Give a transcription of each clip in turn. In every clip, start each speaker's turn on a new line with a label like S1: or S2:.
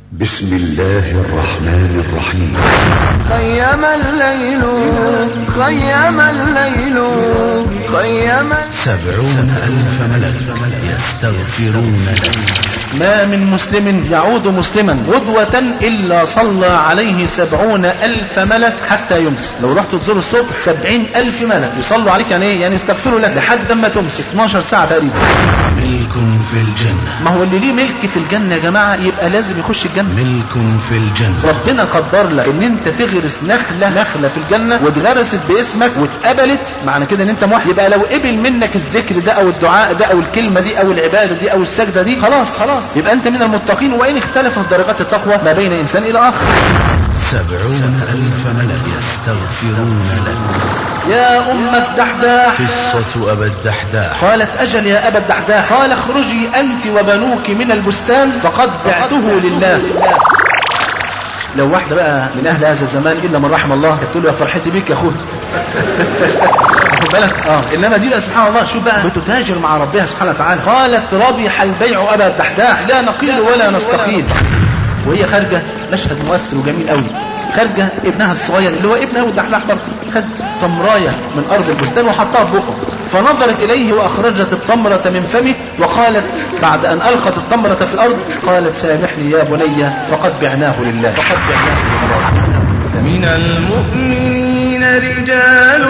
S1: بسم الله الرحمن الرحيم
S2: خيم الليل خيم الليل خيم
S3: سبعون ألف ملك يستغفرون لك
S4: ما من مسلم يعود مسلما غدوة إلا صلى عليه سبعون ألف ملك حتى يمسي لو رحت تزور الصبح سبعين ألف ملك يصلوا عليك يعني إيه يعني يستغفروا لك لحد ما تمسي 12 ساعة تقريبا
S3: ملك في الجنة
S4: ما هو اللي ليه ملك في الجنة يا جماعة يبقى لازم يخش الجنة
S3: ملك في الجنة
S4: ربنا قدر لك ان انت تغرس نخلة نخلة في الجنة واتغرست باسمك واتقبلت معنى كده ان انت موحد يبقى لو قبل منك الذكر ده او الدعاء ده او الكلمة دي او العبادة دي او السجدة دي خلاص خلاص يبقى انت من المتقين وان اختلفت درجات التقوى ما بين انسان الى اخر
S3: سبعون ألف ملك يستغفرون لك
S4: يا أم الدحداح
S3: قصة أبا الدحداح
S4: قالت أجل يا أبا الدحداح قال اخرجي أنت وبنوك من البستان فقد بعته لله لو واحدة بقى من أهل هذا الزمان إلا من رحم الله كانت تقول له يا فرحتي بيك يا أخوي واخد بالك اه انما دي بقى سبحان الله شوف بقى بتتاجر مع ربها سبحانه وتعالى قالت ربح البيع ابا الدحداح لا نقيل ولا نستقيل وهي خارجه مشهد مؤثر وجميل قوي خارجه ابنها الصغير اللي هو ابنها والدحداح برضه خد تمرايه من ارض البستان وحطها في بقه فنظرت اليه واخرجت التمره من فمه وقالت بعد ان القت التمره في الارض قالت سامحني يا بني فقد بعناه لله فقد بعناه لله
S2: من المؤمنين رجال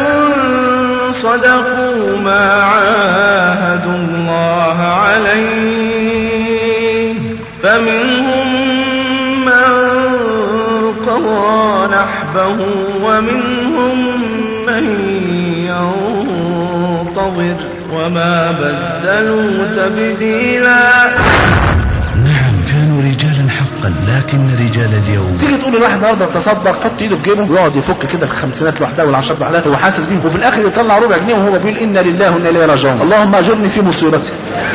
S2: صدقوا ما عاهدوا الله عليه فمنهم من قضى نحبه ومنهم من ينتظر وما بدلوا تبديلا
S3: نعم كانوا رجالا حقا لكن رجال اليوم
S4: تيجي تقول لواحد النهارده تصدق حط ايده في جيبه ويقعد يفك كده الخمسينات لوحدها والعشرات لوحدها هو حاسس بيهم وفي الاخر يطلع ربع جنيه وهو بيقول انا لله وانا اليه راجعون اللهم اجرني في مصيبتي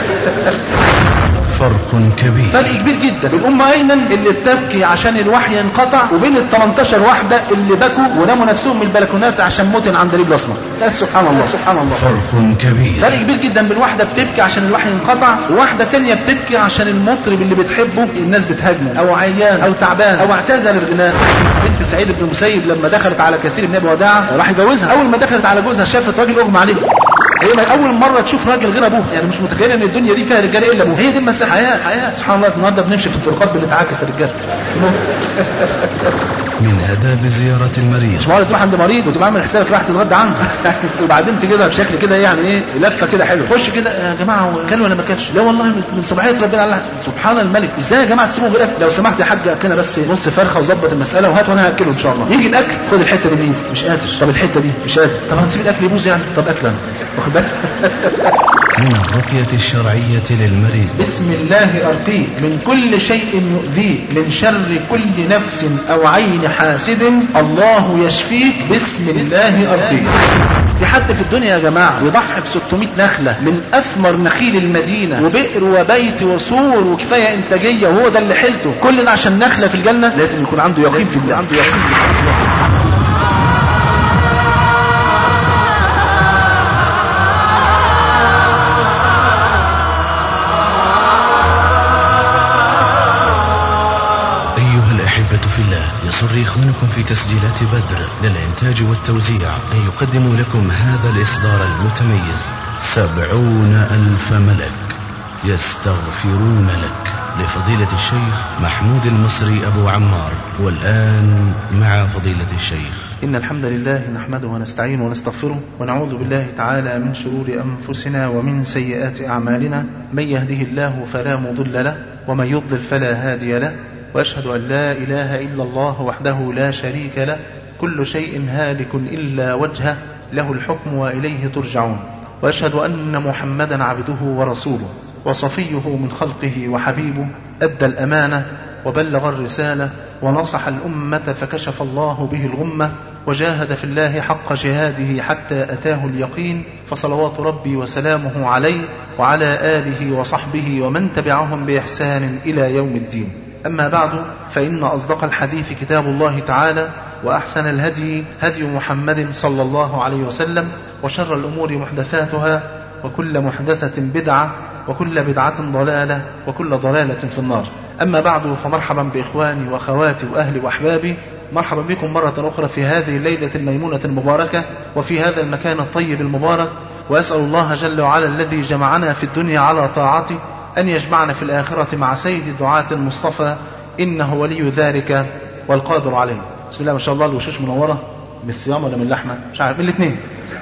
S3: فرق كبير
S4: فرق كبير جدا الأمة أيمن اللي بتبكي عشان الوحي انقطع وبين ال 18 واحدة اللي بكوا وناموا نفسهم من البلكونات عشان موتن عند رجل أسمر لا سبحان الله سبحان الله
S3: فرق كبير
S4: فرق كبير جدا بين واحدة بتبكي عشان الوحي انقطع وواحدة تانية بتبكي عشان المطرب اللي بتحبه الناس بتهاجمه أو عيان أو تعبان أو اعتزل الغناء بنت سعيد بن المسيب لما دخلت على كثير من ابي وداعة راح يجوزها أول ما دخلت على جوزها شافت راجل أغمى عليه هي ما اول مره تشوف راجل غير ابوه يعني مش متخيله ان الدنيا دي فيها رجاله الا ابوه هي دي المساحه حياه حياه سبحان الله النهارده بنمشي في الطرقات بنتعاكس الرجاله
S3: من آداب زيارة المريض
S4: مش مرة تروح عند مريض وتبقى عامل حسابك راح تتغدى عنه وبعدين تجيبها بشكل كده يعني ايه لفه كده حلو خش كده يا جماعه هو كان ولا ما كانش لا والله من صباحيه ربنا الله سبحان الملك ازاي يا جماعه تسيبوا غير أكل؟ لو سمحت يا حاج اكلنا بس نص فرخه وظبط المساله وهات وانا هاكله ان شاء الله يجي الاكل خد الحته دي من ايدي مش قادر طب الحته دي مش قادر طب هنسيب الاكل يبوظ يعني طب اكل انا واخد بالك
S3: من الرقية الشرعية للمريض
S4: بسم الله أرقيك من كل شيء يؤذيك من شر كل نفس أو عين حاسد الله يشفيك بسم الله أرقيك في حد في الدنيا يا جماعة يضحي ب 600 نخلة من أثمر نخيل المدينة وبئر وبيت وسور وكفاية إنتاجية وهو ده اللي حيلته كل ده عشان نخلة في الجنة لازم يكون عنده يقين في الله عنده يقين في الله
S3: أيها الأحبة في الله يسر إخوانكم في تسجيلات بدر للإنتاج والتوزيع أن يقدموا لكم هذا الإصدار المتميز سبعون ألف ملك يستغفرون لك لفضيلة الشيخ محمود المصري أبو عمار والآن مع فضيلة الشيخ
S4: إن الحمد لله نحمده ونستعينه ونستغفره ونعوذ بالله تعالى من شرور أنفسنا ومن سيئات أعمالنا من يهده الله فلا مضل له ومن يضلل فلا هادي له وأشهد أن لا إله إلا الله وحده لا شريك له كل شيء هالك إلا وجهه له الحكم وإليه ترجعون وأشهد أن محمدا عبده ورسوله وصفيه من خلقه وحبيبه أدى الأمانة وبلغ الرسالة ونصح الأمة فكشف الله به الغمة وجاهد في الله حق جهاده حتى أتاه اليقين فصلوات ربي وسلامه عليه وعلى آله وصحبه ومن تبعهم بإحسان إلى يوم الدين أما بعد فإن أصدق الحديث كتاب الله تعالى وأحسن الهدي هدي محمد صلى الله عليه وسلم وشر الأمور محدثاتها وكل محدثة بدعة وكل بدعة ضلالة وكل ضلالة في النار أما بعد فمرحبا بإخواني وأخواتي وأهلي وأحبابي مرحبا بكم مرة أخرى في هذه الليلة الميمونة المباركة وفي هذا المكان الطيب المبارك وأسأل الله جل وعلا الذي جمعنا في الدنيا على طاعته أن يجمعنا في الآخرة مع سيد الدعاة المصطفى إنه ولي ذلك والقادر عليه بسم الله ما شاء الله الوشوش منورة من الصيام ولا من اللحمة مش عارف من الاثنين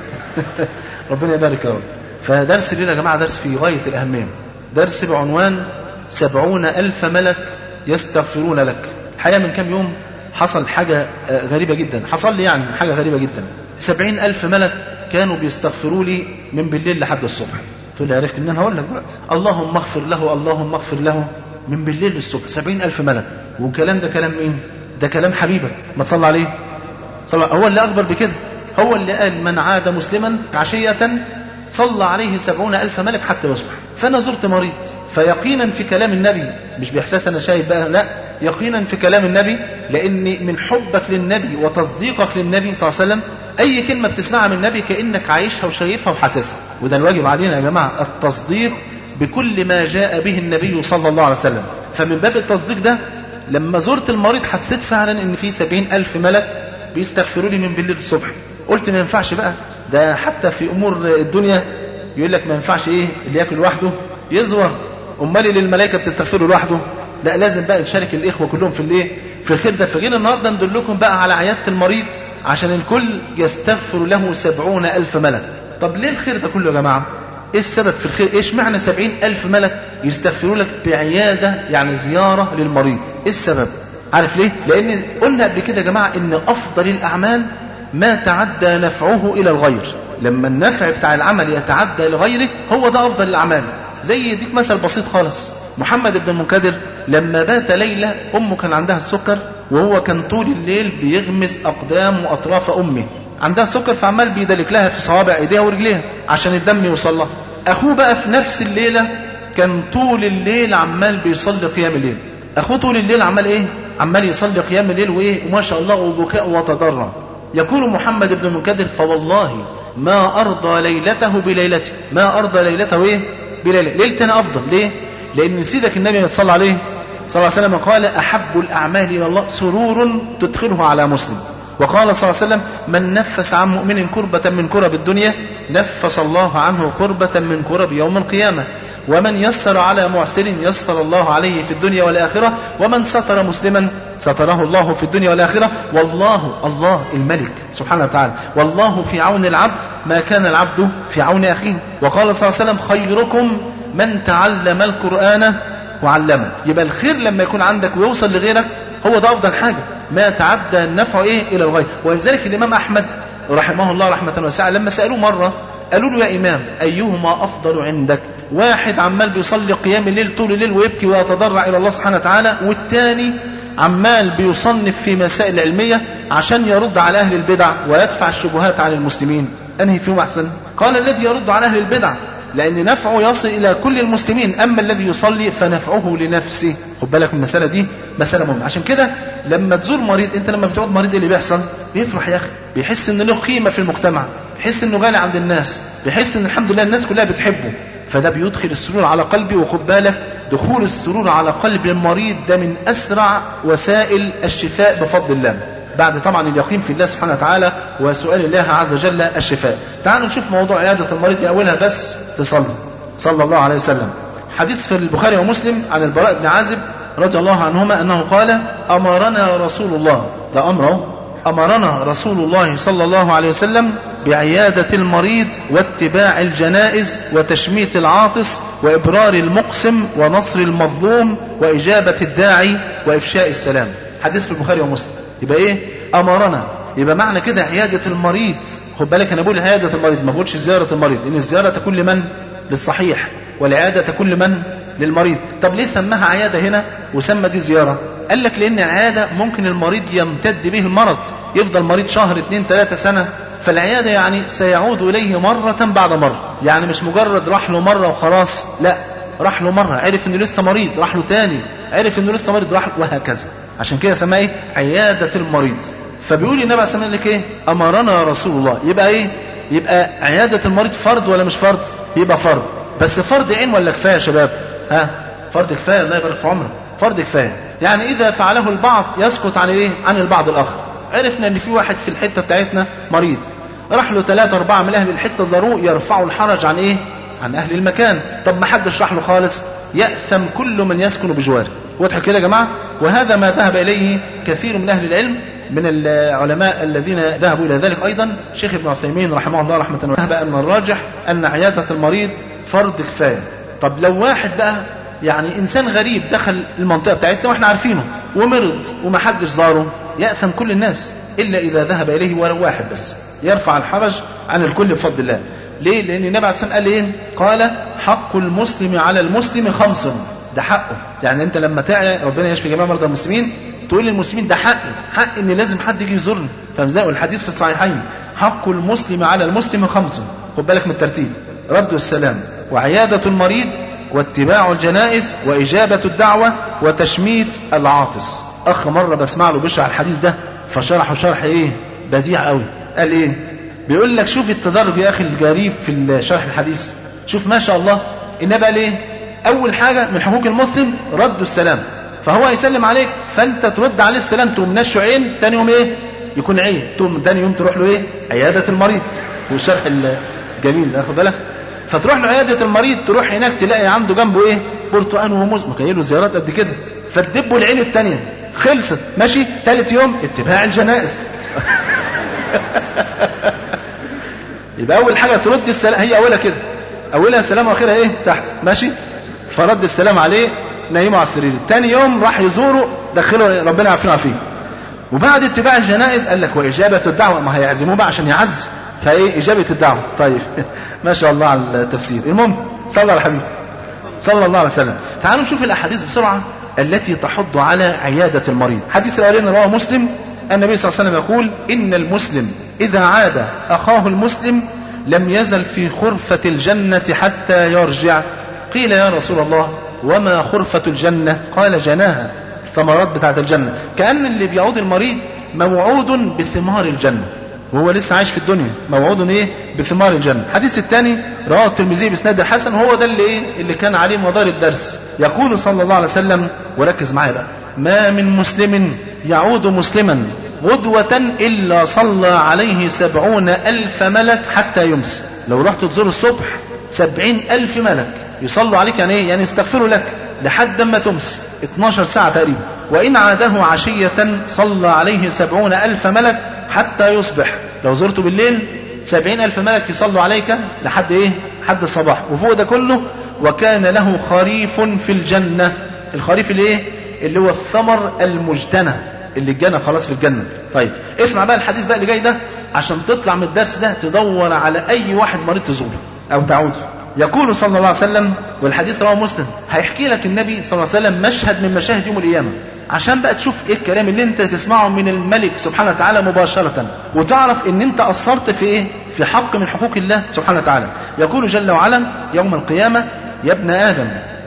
S4: ربنا يبارك يا رب فدرس الليلة يا جماعة درس في غاية الأهمية درس بعنوان سبعون ألف ملك يستغفرون لك الحقيقة من كام يوم حصل حاجة غريبة جدا حصل لي يعني حاجة غريبة جدا سبعين ألف ملك كانوا بيستغفروا لي من بالليل لحد الصبح تقول لي عرفت منين هقول لك دلوقتي اللهم اغفر له اللهم اغفر له من بالليل للصبح سبعين ألف ملك والكلام ده كلام مين ده كلام حبيبك ما تصلى عليه صلى هو اللي أخبر بكده هو اللي قال من عاد مسلما عشية صلى عليه سبعون ألف ملك حتى يصبح فأنا زرت مريض فيقينا في كلام النبي مش بإحساس أنا شايف بقى لا يقينا في كلام النبي لأن من حبك للنبي وتصديقك للنبي صلى الله عليه وسلم أي كلمة بتسمعها من النبي كأنك عايشها وشايفها وحاسسها وده الواجب علينا يا جماعة التصديق بكل ما جاء به النبي صلى الله عليه وسلم فمن باب التصديق ده لما زرت المريض حسيت فعلا ان في سبعين ألف ملك بيستغفروا لي من بالليل الصبح قلت ما ينفعش بقى ده حتى في أمور الدنيا يقول لك ما ينفعش ايه اللي ياكل لوحده يزور امال اللي الملائكه بتستغفره لوحده لا لازم بقى نشارك الاخوه كلهم في الايه في الخير ده فجينا النهارده ندلكم بقى على عياده المريض عشان الكل يستغفر له سبعون الف ملك طب ليه الخير ده كله يا جماعه ايه السبب في الخير ايش معنى سبعين الف ملك يستغفروا لك بعياده يعني زياره للمريض ايه السبب عارف ليه لان قلنا قبل كده يا جماعه ان افضل الاعمال ما تعدى نفعه الى الغير لما النفع بتاع العمل يتعدى لغيره هو ده افضل الاعمال زي يديك مثل بسيط خالص محمد بن المنكدر لما بات ليلة أمه كان عندها السكر وهو كان طول الليل بيغمس أقدام وأطراف أمه عندها السكر فعمال بيدلك لها في صوابع ايديها ورجليها عشان الدم يوصل لها أخوه بقى في نفس الليلة كان طول الليل عمال بيصلي قيام الليل أخوه طول الليل عمال إيه عمال يصلي قيام الليل وإيه وما شاء الله وبكاء وتضرع يقول محمد بن المنكدر فوالله ما أرضى ليلته بليلته ما أرضى ليلته إيه بليلة ليلة أنا أفضل ليه لأن سيدك النبي صلى الله عليه صلى الله عليه وسلم قال أحب الأعمال إلى الله سرور تدخله على مسلم وقال صلى الله عليه وسلم من نفس عن مؤمن كربة من كرب الدنيا نفس الله عنه كربة من كرب يوم القيامة ومن يسر على معسر يسر الله عليه في الدنيا والآخرة ومن ستر مسلما ستره الله في الدنيا والآخرة والله الله الملك سبحانه وتعالى والله في عون العبد ما كان العبد في عون أخيه وقال صلى الله عليه وسلم خيركم من تعلم القرآن وعلمه يبقى الخير لما يكون عندك ويوصل لغيرك هو ده أفضل حاجة ما تعدى النفع إيه إلى الغير ولذلك الإمام أحمد رحمه الله رحمة واسعة لما سألوه مرة قالوا له يا إمام أيهما أفضل عندك واحد عمال بيصلي قيام الليل طول الليل ويبكي ويتضرع إلى الله سبحانه وتعالى والتاني عمال بيصنف في مسائل علمية عشان يرد على أهل البدع ويدفع الشبهات عن المسلمين أنهي فيهم أحسن قال الذي يرد على أهل البدع لأن نفعه يصل إلى كل المسلمين أما الذي يصلي فنفعه لنفسه خد بالك من المسألة دي مسألة مهمة عشان كده لما تزور مريض أنت لما بتقعد مريض إيه اللي بيحصل بيفرح يا أخي بيحس إن له قيمة في المجتمع بيحس إنه غالي عند الناس بيحس إن الحمد لله الناس كلها بتحبه فده بيدخل السرور على قلبي وخد بالك دخول السرور على قلب المريض ده من أسرع وسائل الشفاء بفضل الله بعد طبعا اليقين في الله سبحانه وتعالى وسؤال الله عز وجل الشفاء تعالوا نشوف موضوع عيادة المريض من أولها بس تصلي صلى الله عليه وسلم حديث في البخاري ومسلم عن البراء بن عازب رضي الله عنهما أنه قال أمرنا رسول الله ده أمره أمرنا رسول الله صلى الله عليه وسلم بعيادة المريض واتباع الجنائز وتشميت العاطس وإبرار المقسم ونصر المظلوم وإجابة الداعي وإفشاء السلام حديث في البخاري ومسلم يبقى إيه أمرنا يبقى معنى كده عيادة المريض خد بالك أنا بقول عيادة المريض ما بقولش زيارة المريض لأن الزيارة تكون لمن للصحيح والعيادة تكون لمن للمريض طب ليه سماها عيادة هنا وسمى دي زيارة قال لك لأن العيادة ممكن المريض يمتد به المرض يفضل مريض شهر اتنين تلاتة سنة فالعيادة يعني سيعود إليه مرة بعد مرة يعني مش مجرد راح له مرة وخلاص لا راح له مرة عرف انه لسه مريض راح له تاني عرف انه لسه مريض راح وهكذا عشان كده سماه ايه عيادة المريض فبيقول النبي عليه الصلاه لك ايه امرنا رسول الله يبقى ايه يبقى عيادة المريض فرض ولا مش فرض يبقى فرض بس فرض عين ولا كفايه يا شباب ها فرض كفايه الله يبارك في عمرك فرض كفايه يعني اذا فعله البعض يسقط عن ايه عن البعض الاخر عرفنا ان في واحد في الحته بتاعتنا مريض راح له ثلاثة أربعة من أهل الحتة زاروه يرفعوا الحرج عن إيه؟ عن أهل المكان، طب ما حدش راح له خالص، يأثم كل من يسكن بجواره، واضح كده يا جماعة؟ وهذا ما ذهب إليه كثير من أهل العلم من العلماء الذين ذهبوا إلى ذلك أيضا شيخ ابن عثيمين رحمه الله رحمة الله ذهب أن الراجح أن عيادة المريض فرض كفاية طب لو واحد بقى يعني إنسان غريب دخل المنطقة بتاعتنا وإحنا عارفينه ومرض وما حدش زاره يأثم كل الناس إلا إذا ذهب إليه ولو واحد بس يرفع الحرج عن الكل بفضل الله ليه؟ لأن النبي عليه الصلاة قال إيه؟ قال حق المسلم على المسلم خمس ده حقه يعني أنت لما تعي ربنا يشفي جميع مرضى المسلمين تقول للمسلمين ده حقي حق ان لازم حد يجي يزورني فمزاق الحديث في الصحيحين حق المسلم على المسلم خمس خد بالك من الترتيب رد السلام وعيادة المريض واتباع الجنائز وإجابة الدعوة وتشميت العاطس أخ مرة بسمع له بيشرح الحديث ده فشرحه شرح إيه بديع قوي قال إيه بيقول لك شوف التدرج يا أخي الجريب في شرح الحديث شوف ما شاء الله النبي قال إيه أول حاجة من حقوق المسلم رد السلام فهو يسلم عليك فانت ترد عليه السلام تقوم نشو عين تاني يوم ايه يكون عين تقوم تاني يوم تروح له ايه عياده المريض والشرح الجميل ده خد بالك فتروح له عياده المريض تروح هناك تلاقي عنده جنبه ايه برتقان وموز ما له زيارات قد كده فتدبوا العين الثانيه خلصت ماشي ثالث يوم اتباع الجنائز يبقى اول حاجه ترد السلام هي اولها كده اولها السلام واخرها ايه تحت ماشي فرد السلام عليه نايمه على السرير تاني يوم راح يزوره دخله ربنا يعافينا فيه وبعد اتباع الجنائز قال لك واجابه الدعوه ما هيعزموه بقى عشان يعز فايه اجابه الدعوه طيب ما شاء الله على التفسير المهم صلى على الحبيب صلى الله عليه وسلم تعالوا نشوف الاحاديث بسرعه التي تحض على عياده المريض حديث الاولاني رواه مسلم النبي صلى الله عليه وسلم يقول ان المسلم اذا عاد اخاه المسلم لم يزل في خرفه الجنه حتى يرجع قيل يا رسول الله وما خرفة الجنة قال جناها الثمرات بتاعت الجنة كأن اللي بيعود المريض موعود بثمار الجنة وهو لسه عايش في الدنيا موعود ايه بثمار الجنة الحديث الثاني رواه الترمذي باسناد الحسن وهو ده اللي ايه اللي كان عليه مدار الدرس يقول صلى الله عليه وسلم وركز معايا بقى ما من مسلم يعود مسلما غدوة إلا صلى عليه سبعون ألف ملك حتى يمسي لو رحت تزور الصبح سبعين ألف ملك يصلوا عليك يعني ايه يعني يستغفروا لك لحد ما تمسي 12 ساعة تقريبا وإن عاده عشية صلى عليه سبعون ألف ملك حتى يصبح لو زرته بالليل سبعين ألف ملك يصلوا عليك لحد إيه حد الصباح وفوق ده كله وكان له خريف في الجنة الخريف اللي إيه اللي هو الثمر المجتنى اللي الجنة خلاص في الجنة طيب اسمع بقى الحديث بقى اللي جاي ده عشان تطلع من الدرس ده تدور على أي واحد مريض تزوره أو تعود يقول صلى الله عليه وسلم والحديث رواه مسلم هيحكي لك النبي صلى الله عليه وسلم مشهد من مشاهد يوم القيامة عشان بقى تشوف ايه الكلام اللي انت تسمعه من الملك سبحانه وتعالى مباشرة وتعرف ان انت قصرت في ايه في حق من حقوق الله سبحانه وتعالى يقول جل وعلا يوم القيامة يا ابن آدم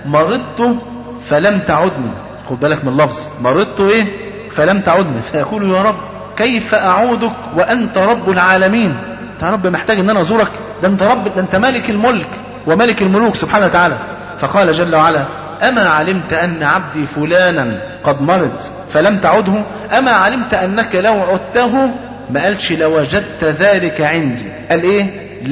S4: مرضت فلم تعدني خد بالك من اللفظ مرضت ايه فلم تعدني فيقول يا رب كيف أعودك وأنت رب العالمين انت يا رب محتاج ان انا ازورك ده انت رب ده انت مالك الملك وملك الملوك سبحانه وتعالى فقال جل وعلا أما علمت أن عبدي فلانا قد مرض فلم تعده أما علمت أنك لو عدته ما قالش لوجدت ذلك عندي قال إيه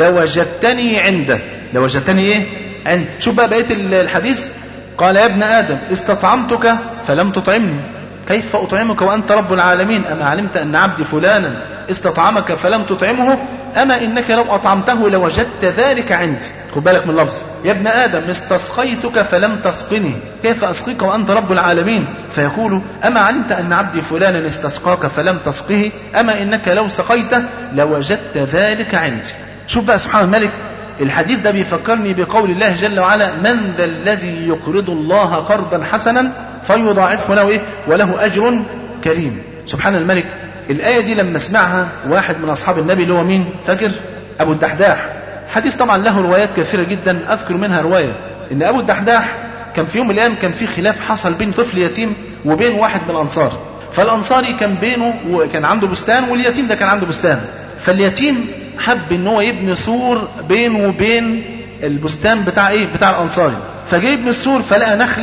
S4: لوجدتني عنده لوجدتني إيه عند شوف بقى بقية الحديث قال يا ابن آدم استطعمتك فلم تطعمني كيف أطعمك وأنت رب العالمين أما علمت أن عبدي فلانا استطعمك فلم تطعمه أما إنك لو أطعمته لوجدت ذلك عندي خد بالك من اللفظ يا ابن آدم استسقيتك فلم تسقني كيف أسقيك وأنت رب العالمين فيقول أما علمت أن عبدي فلانا استسقاك فلم تسقه أما إنك لو سقيته لوجدت ذلك عندي شوف بقى سبحان الملك الحديث ده بيفكرني بقول الله جل وعلا من ذا الذي يقرض الله قرضا حسنا فيضاعفه له إيه وله أجر كريم سبحان الملك الآية دي لما سمعها واحد من أصحاب النبي اللي هو مين فاكر أبو الدحداح حديث طبعا له روايات كثيرة جدا أذكر منها رواية إن أبو الدحداح كان في يوم من الأيام كان في خلاف حصل بين طفل يتيم وبين واحد من الأنصار فالأنصاري كان بينه وكان عنده بستان واليتيم ده كان عنده بستان فاليتيم حب ان هو يبني سور بينه وبين البستان بتاع ايه بتاع الانصاري فجاي يبني السور فلقى نخله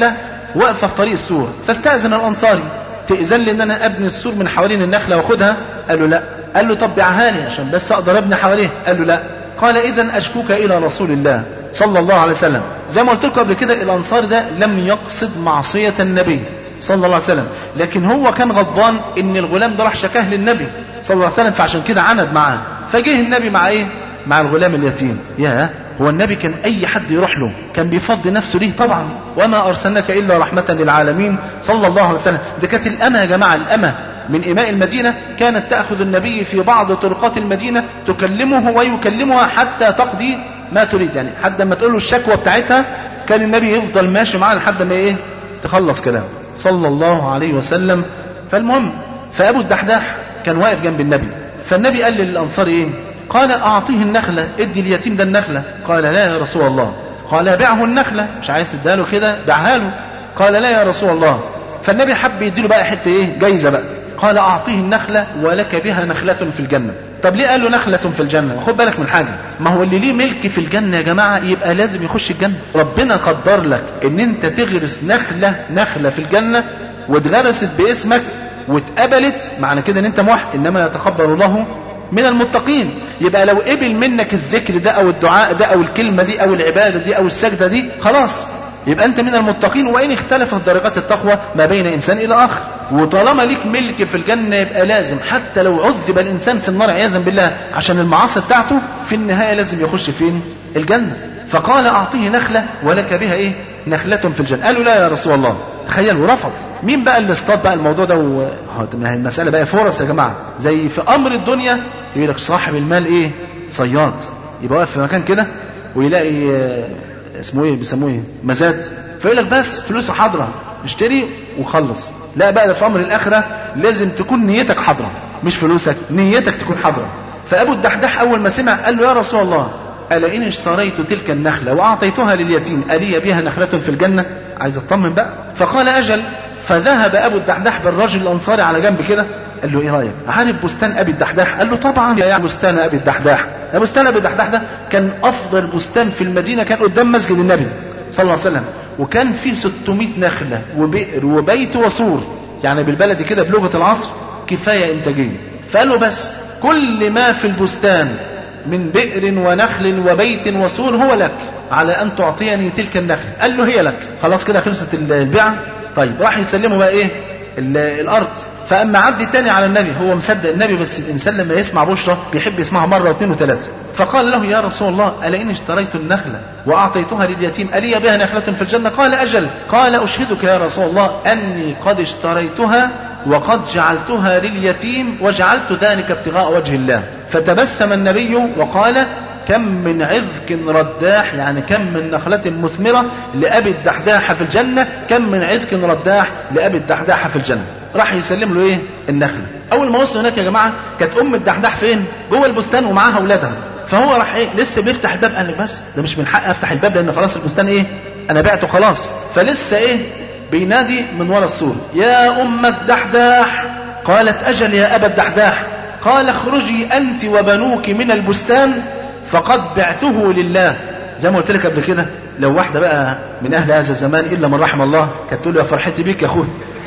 S4: واقفة في طريق السور فاستأذن الأنصاري تأذن لي ان انا ابني السور من حوالين النخلة واخدها قال له لا قال له طب بيعها لي عشان بس اقدر ابني حواليه قال له لا قال اذا اشكوك الى رسول الله صلى الله عليه وسلم زي ما قلت لكم قبل كده الانصار ده لم يقصد معصية النبي صلى الله عليه وسلم لكن هو كان غضبان ان الغلام ده راح شكاه للنبي صلى الله عليه وسلم فعشان كده عند معاه فجه النبي مع ايه مع الغلام اليتيم يا هو النبي كان اي حد يروح له كان بيفضي نفسه ليه طبعا وما ارسلناك الا رحمه للعالمين صلى الله عليه وسلم ده كانت الامه يا جماعه الامه من إماء المدينة كانت تأخذ النبي في بعض طرقات المدينة تكلمه ويكلمها حتى تقضي ما تريد يعني حتى ما تقول له الشكوى بتاعتها كان النبي يفضل ماشي معاها لحد ما ايه تخلص كلام صلى الله عليه وسلم فالمهم فأبو الدحداح كان واقف جنب النبي فالنبي قال للأنصار ايه قال أعطيه النخلة ادي اليتيم ده النخلة قال لا يا رسول الله قال بيعه النخلة مش عايز تداله كده بيعها له قال لا يا رسول الله فالنبي حب يديله بقى حتة ايه جايزة بقى قال أعطيه النخلة ولك بها نخلة في الجنة طب ليه قال له نخلة في الجنة خد بالك من حاجة ما هو اللي ليه ملك في الجنة يا جماعة يبقى لازم يخش الجنة ربنا قدر لك ان انت تغرس نخلة نخلة في الجنة واتغرست باسمك واتقبلت معنى كده ان انت موحد انما يتقبل الله من المتقين يبقى لو قبل منك الذكر ده او الدعاء ده او الكلمة دي او العبادة دي او السجدة دي خلاص يبقى انت من المتقين وان اختلفت درجات التقوى ما بين انسان الى اخر وطالما ليك ملك في الجنة يبقى لازم حتى لو عذب الانسان في النار عياذا بالله عشان المعاصي بتاعته في النهاية لازم يخش فين الجنة فقال اعطيه نخلة ولك بها ايه نخلة في الجنة قالوا لا يا رسول الله تخيلوا رفض مين بقى اللي اصطاد بقى الموضوع ده و... ما هي المسألة بقى فرص يا جماعة زي في امر الدنيا يقول لك صاحب المال ايه صياد يبقى واقف في مكان كده ويلاقي اسمه ايه بيسموه ايه مزاد فيقول لك بس فلوسه حاضره اشتري وخلص لا بقى ده في امر الاخره لازم تكون نيتك حاضره مش فلوسك نيتك تكون حاضره فابو الدحداح اول ما سمع قال له يا رسول الله الا ان اشتريت تلك النخله واعطيتها لليتيم الي بها نخله في الجنه عايز اطمن بقى فقال اجل فذهب ابو الدحداح بالرجل الانصاري على جنب كده قال له ايه رايك عارف بستان ابي الدحداح قال له طبعا يا بستان ابي الدحداح بستان ابي الدحداح ده كان افضل بستان في المدينه كان قدام مسجد النبي صلى الله عليه وسلم وكان فيه 600 نخله وبئر وبيت وسور يعني بالبلدي كده بلغه العصر كفايه انتاجيه فقال له بس كل ما في البستان من بئر ونخل وبيت وسور هو لك على ان تعطيني تلك النخل قال له هي لك خلاص كده خلصت البيعه طيب راح يسلمه بقى ايه الارض فاما عبد التاني على النبي هو مصدق النبي بس الانسان لما يسمع بشرى بيحب يسمعها مره واثنين وثلاثه فقال له يا رسول الله الا اني اشتريت النخله واعطيتها لليتيم الي بها نخله في الجنه قال اجل قال اشهدك يا رسول الله اني قد اشتريتها وقد جعلتها لليتيم وجعلت ذلك ابتغاء وجه الله فتبسم النبي وقال كم من عذك رداح يعني كم من نخلة مثمرة لأبي الدحداح في الجنة كم من عذك رداح لأبي الدحداح في الجنة راح يسلم له ايه النخلة اول ما وصلوا هناك يا جماعة كانت ام الدحداح فين جوه البستان ومعاها اولادها فهو راح ايه لسه بيفتح الباب قال لك بس ده مش من حق افتح الباب لان خلاص البستان ايه انا بعته خلاص فلسه ايه بينادي من ورا السور يا ام الدحداح قالت اجل يا ابا الدحداح قال اخرجي انت وبنوك من البستان فقد بعته لله زي ما قلت لك قبل كده لو واحدة بقى من أهل هذا الزمان إلا من رحم الله كانت تقول له يا فرحتي بيك يا أخوي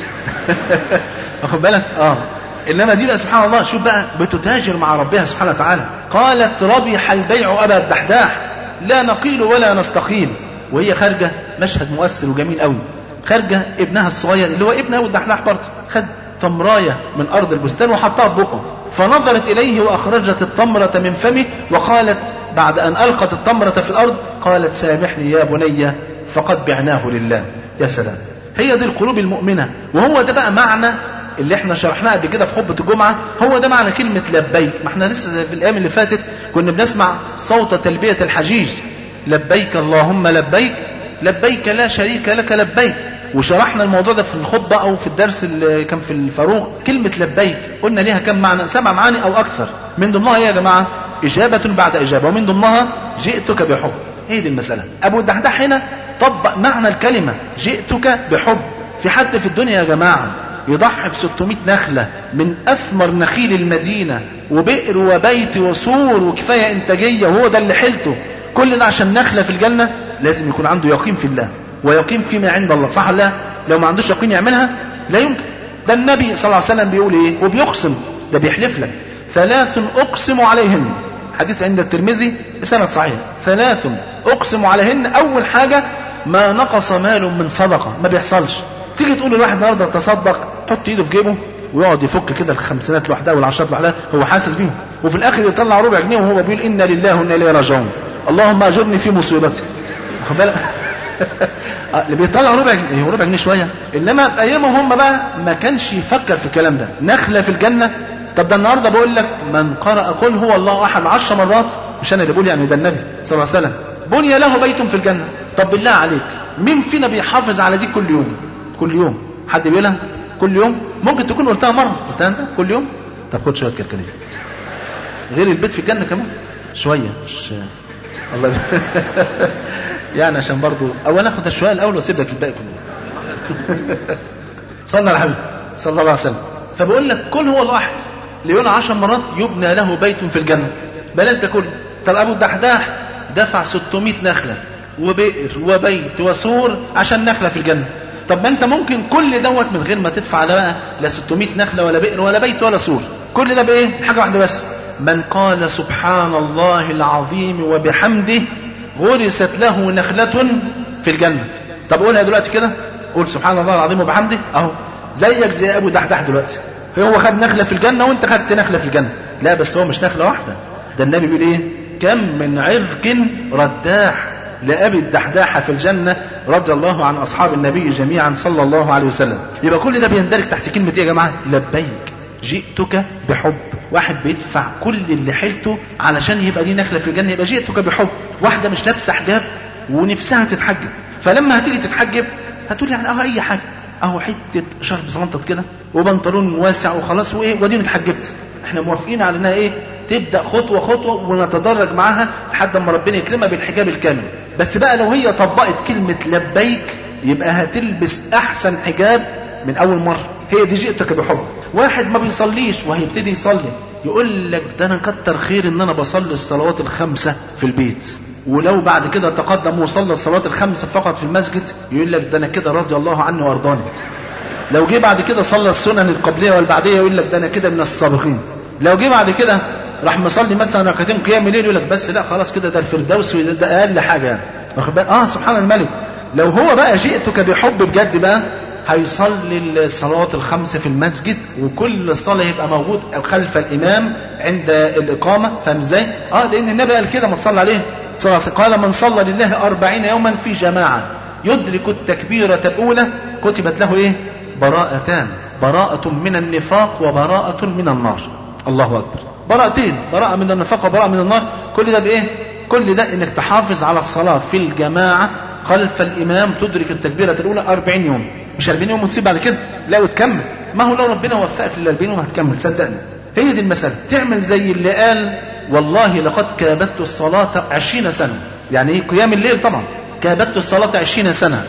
S4: واخد بالك؟ آه إنما دي بقى سبحان الله شوف بقى بتتاجر مع ربها سبحانه وتعالى قالت ربح البيع أبا الدحداح لا نقيل ولا نستقيل وهي خارجة مشهد مؤثر وجميل قوي خارجة ابنها الصغير اللي هو ابن أبو الدحداح برضه خد تمراية من أرض البستان وحطها في بقه فنظرت إليه وأخرجت التمرة من فمه وقالت بعد أن ألقت التمرة في الأرض قالت سامحني يا بني فقد بعناه لله يا سلام هي دي القلوب المؤمنة وهو ده بقى معنى اللي احنا شرحناه قبل كده في خطبة الجمعة هو ده معنى كلمة لبيك ما احنا لسه في الأيام اللي فاتت كنا بنسمع صوت تلبية الحجيج لبيك اللهم لبيك لبيك لا شريك لك لبيك وشرحنا الموضوع ده في الخطبة أو في الدرس اللي كان في الفاروق كلمة لبيك قلنا ليها كم معنى سبع معاني أو أكثر من ضمنها يا جماعة إجابة بعد إجابة ومن ضمنها جئتك بحب هي دي المسألة أبو الدحداح هنا طبق معنى الكلمة جئتك بحب في حد في الدنيا يا جماعة يضحي ب 600 نخلة من أثمر نخيل المدينة وبئر وبيت وسور وكفاية إنتاجية وهو ده اللي حيلته كل ده عشان نخلة في الجنة لازم يكون عنده يقين في الله ويقين فيما عند الله صح لا لو ما عندوش يقين يعملها لا يمكن ده النبي صلى الله عليه وسلم بيقول ايه وبيقسم ده بيحلف لك ثلاث اقسم عليهن حديث عند الترمذي بسند صحيح ثلاث اقسم عليهن اول حاجه ما نقص مال من صدقه ما بيحصلش تيجي تقول لواحد النهارده تصدق حط ايده في جيبه ويقعد يفك كده الخمسينات لوحدها والعشرات لوحدها هو حاسس بيهم وفي الاخر يطلع ربع جنيه وهو بيقول انا لله وانا اليه راجعون اللهم اجرني في مصيبتي واخد بالك اللي بيطلع ربع جنيه هو ربع جنيه شويه انما في ايامهم هم بقى ما كانش يفكر في الكلام ده نخله في الجنه طب ده النهارده بقول لك من قرأ قل هو الله احد عشر مرات مش انا اللي بقول يعني ده النبي صلى الله عليه وسلم بني له بيت في الجنه طب بالله عليك مين فينا بيحافظ على دي كل يوم كل يوم حد بيقولها كل يوم ممكن تكون قلتها مره قلتها انت كل يوم طب خد شويه كركديه غير البيت في الجنه كمان شويه مش الله يعني عشان برضو او انا اخد الشويه الاول واسيب لك الباقي كله صلى على الحبيب صلى الله عليه وسلم فبقول لك كل هو الواحد ليقول عشر مرات يبنى له بيت في الجنه بلاش ده كله طب ابو الدحداح دفع 600 نخله وبئر وبيت وسور عشان نخله في الجنه طب ما انت ممكن كل دوت من غير ما تدفع لا بقى لا 600 نخله ولا بئر ولا بيت ولا سور كل ده بايه حاجه واحده بس من قال سبحان الله العظيم وبحمده غرست له نخلة في الجنة طب قولها دلوقتي كده قول سبحان الله العظيم وبحمده اهو زيك زي ابو دحدح دلوقتي هو خد نخلة في الجنة وانت خدت نخلة في الجنة لا بس هو مش نخلة واحدة ده النبي بيقول ايه كم من عرق رداح لأبي الدحداح في الجنة رضي الله عن أصحاب النبي جميعا صلى الله عليه وسلم يبقى كل ده بيندرج تحت كلمة ايه يا جماعة لبيك جئتك بحب واحد بيدفع كل اللي حيلته علشان يبقى دي نخله في الجنه يبقى جئتك بحب واحده مش لابسه حجاب ونفسها تتحجب فلما هتيجي تتحجب هتقول يعني اهو اي حاجه اهو حته شرب زنطت كده وبنطلون واسع وخلاص وايه وديني اتحجبت احنا موافقين على انها ايه تبدا خطوه خطوه ونتدرج معاها لحد ما ربنا يكرمها بالحجاب الكامل بس بقى لو هي طبقت كلمه لبيك يبقى هتلبس احسن حجاب من اول مره هي دي جئتك بحب واحد ما بيصليش وهيبتدي يصلي يقول لك ده انا كتر خير ان انا بصلي الصلوات الخمسه في البيت ولو بعد كده تقدم وصلى الصلوات الخمسه فقط في المسجد يقول لك ده انا كده رضي الله عنه وارضاني لو جه بعد كده صلى السنن القبليه والبعديه يقول لك ده انا كده من السابقين لو جه بعد كده راح مصلي مثلا ركعتين قيام الليل يقول لك بس لا خلاص كده ده الفردوس وده ده اقل حاجه يعني واخد بالك اه سبحان الملك لو هو بقى جئتك بحب بجد بقى هيصلي الصلوات الخمس في المسجد وكل صلاة يبقى موجود خلف الإمام عند الإقامة فاهم ازاي؟ اه لأن النبي قال كده ما تصلى عليه صلى الله عليه وسلم قال من صلى لله أربعين يوما في جماعة يدرك التكبيرة الأولى كتبت له إيه؟ براءتان براءة من النفاق وبراءة من النار الله أكبر براءتين براءة من النفاق وبراءة من النار كل ده بإيه؟ كل ده إنك تحافظ على الصلاة في الجماعة خلف الإمام تدرك التكبيرة الأولى أربعين يوم مش 40 يوم وتسيب بعد كده لا وتكمل ما هو لو ربنا وفقك لل 40 يوم هتكمل صدقني هي دي المسألة تعمل زي اللي قال والله لقد كابدت الصلاة عشرين سنة يعني ايه قيام الليل طبعا كابدت الصلاة عشرين سنة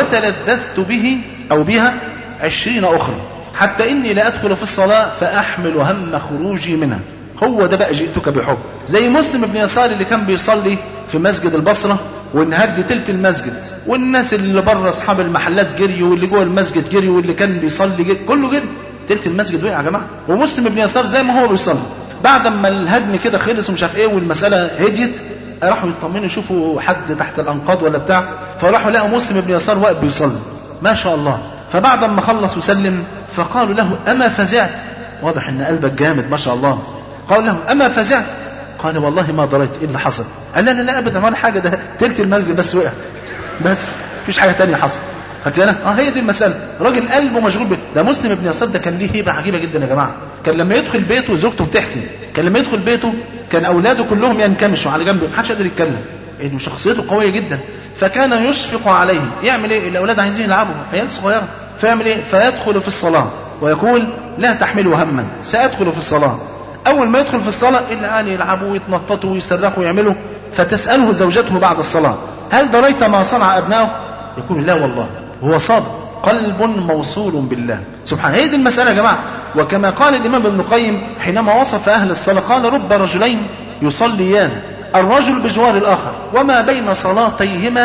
S4: وتلذذت به أو بها عشرين أخرى حتى إني لا أدخل في الصلاة فأحمل هم خروجي منها هو ده بقى جئتك بحب زي مسلم بن يسار اللي كان بيصلي في مسجد البصرة وانهد تلت المسجد والناس اللي بره اصحاب المحلات جريوا واللي جوه المسجد جريوا واللي كان بيصلي جري كله جري تلت المسجد وقع يا جماعه ومسلم بن يسار زي ما هو بيصلي بعد ما الهدم كده خلص ومش عارف ايه والمساله هديت راحوا يطمنوا يشوفوا حد تحت الانقاض ولا بتاع فراحوا لقوا مسلم بن يسار واقف بيصلي ما شاء الله فبعد ما خلص وسلم فقالوا له اما فزعت واضح ان قلبك جامد ما شاء الله قالوا له اما فزعت قال والله ما دريت ايه اللي حصل قال لا لا لا ابدا ولا حاجه ده تلت المسجد بس وقع بس مفيش حاجه تانية حصل خدت بالك اه هي دي المساله راجل قلبه مشغول به ده مسلم ابن يسار ده كان ليه هيبه عجيبه جدا يا جماعه كان لما يدخل بيته زوجته بتحكي كان لما يدخل بيته كان اولاده كلهم ينكمشوا على جنبه محدش قادر يتكلم انه شخصيته قويه جدا فكان يشفق عليهم يعمل ايه الاولاد عايزين يلعبوا عيال صغيره فيعمل ايه فيدخل في الصلاه ويقول لا تحملوا هما سادخل في الصلاه أول ما يدخل في الصلاة الآن يلعبوا ويتنططوا ويصرخوا ويعملوا فتسأله زوجته بعد الصلاة هل دريت ما صنع أبنائه؟ يقول لا والله هو صادق قلب موصول بالله سبحانه هي دي المسألة يا جماعة وكما قال الإمام ابن القيم حينما وصف أهل الصلاة قال رب رجلين يصليان الرجل بجوار الآخر وما بين صلاتيهما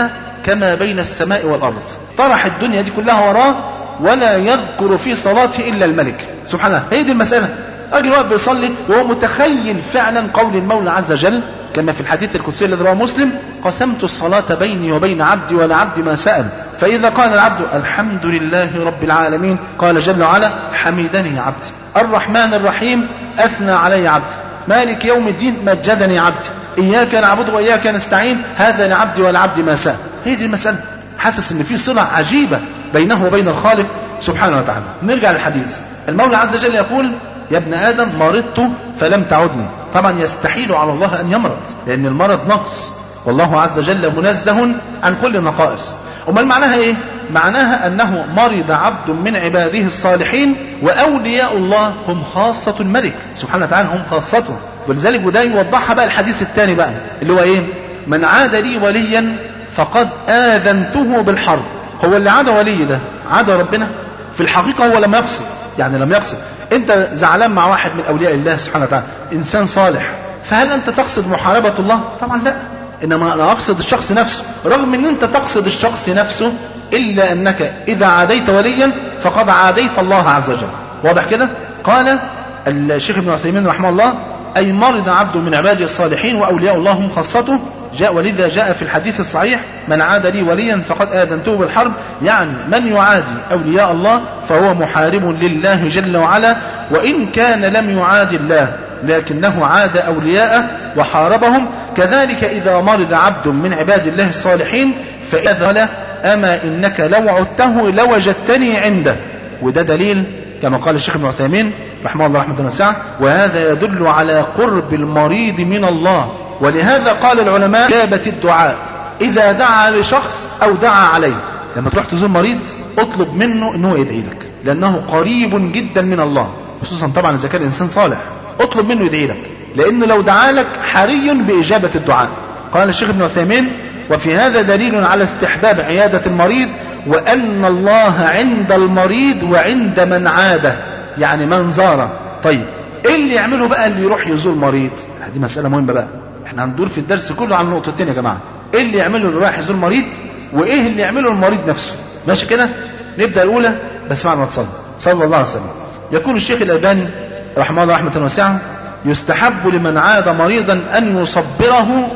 S4: كما بين السماء والأرض طرح الدنيا دي كلها وراه ولا يذكر في صلاته إلا الملك سبحان الله هي دي المسألة راجل واقف بيصلي وهو متخيل فعلا قول المولى عز وجل كما في الحديث القدسي الذي رواه مسلم قسمت الصلاة بيني وبين عبدي ولعبدي ما سأل فإذا قال العبد الحمد لله رب العالمين قال جل وعلا حمدني عبدي الرحمن الرحيم أثنى علي عبدي مالك يوم الدين مجدني عبدي إياك نعبد وإياك نستعين هذا لعبدي ولعبدي ما سأل هي دي المسألة حاسس ان في صلة عجيبة بينه وبين الخالق سبحانه وتعالى نرجع للحديث المولى عز وجل يقول يا ابن آدم مرضت فلم تعدني طبعا يستحيل على الله أن يمرض لأن المرض نقص والله عز وجل منزه عن كل النقائص أمال معناها إيه؟ معناها أنه مرض عبد من عباده الصالحين وأولياء الله هم خاصة الملك سبحانه وتعالى هم خاصته ولذلك وده يوضحها بقى الحديث الثاني بقى اللي هو إيه؟ من عاد لي وليا فقد آذنته بالحرب هو اللي عاد ولي ده عاد ربنا في الحقيقة هو لم يقصد يعني لم يقصد انت زعلان مع واحد من اولياء الله سبحانه وتعالى انسان صالح فهل انت تقصد محاربة الله طبعا لا انما انا اقصد الشخص نفسه رغم ان انت تقصد الشخص نفسه الا انك اذا عاديت وليا فقد عاديت الله عز وجل واضح كده قال الشيخ ابن عثيمين رحمه الله اي مرض عبد من عباده الصالحين واولياء الله هم خاصته جاء ولذا جاء في الحديث الصحيح من عاد لي وليا فقد آذنته بالحرب يعني من يعادي أولياء الله فهو محارب لله جل وعلا وإن كان لم يعاد الله لكنه عاد أولياءه وحاربهم كذلك إذا مرض عبد من عباد الله الصالحين فإذا قال أما إنك لو عدته لوجدتني عنده وده دليل كما قال الشيخ ابن عثيمين رحمه الله رحمه واسعة وهذا يدل على قرب المريض من الله ولهذا قال العلماء إجابة الدعاء إذا دعا لشخص أو دعا عليه لما تروح تزور مريض اطلب منه أنه يدعي لك لأنه قريب جدا من الله خصوصا طبعا إذا كان الإنسان صالح اطلب منه يدعي لك لأنه لو دعا لك حري بإجابة الدعاء قال الشيخ ابن عثيمين وفي هذا دليل على استحباب عيادة المريض وأن الله عند المريض وعند من عاده يعني من زاره طيب ايه اللي يعمله بقى اللي يروح يزور مريض دي مسألة مهمة بقى احنا هندور في الدرس كله على نقطتين يا جماعة ايه اللي يعمله اللي رايح يزور مريض وايه اللي يعمله المريض نفسه ماشي كده نبدأ الاولى بس بعد ما تصلي صلى الله عليه وسلم يقول الشيخ الألباني رحمه الله رحمة واسعة يستحب لمن عاد مريضا أن يصبره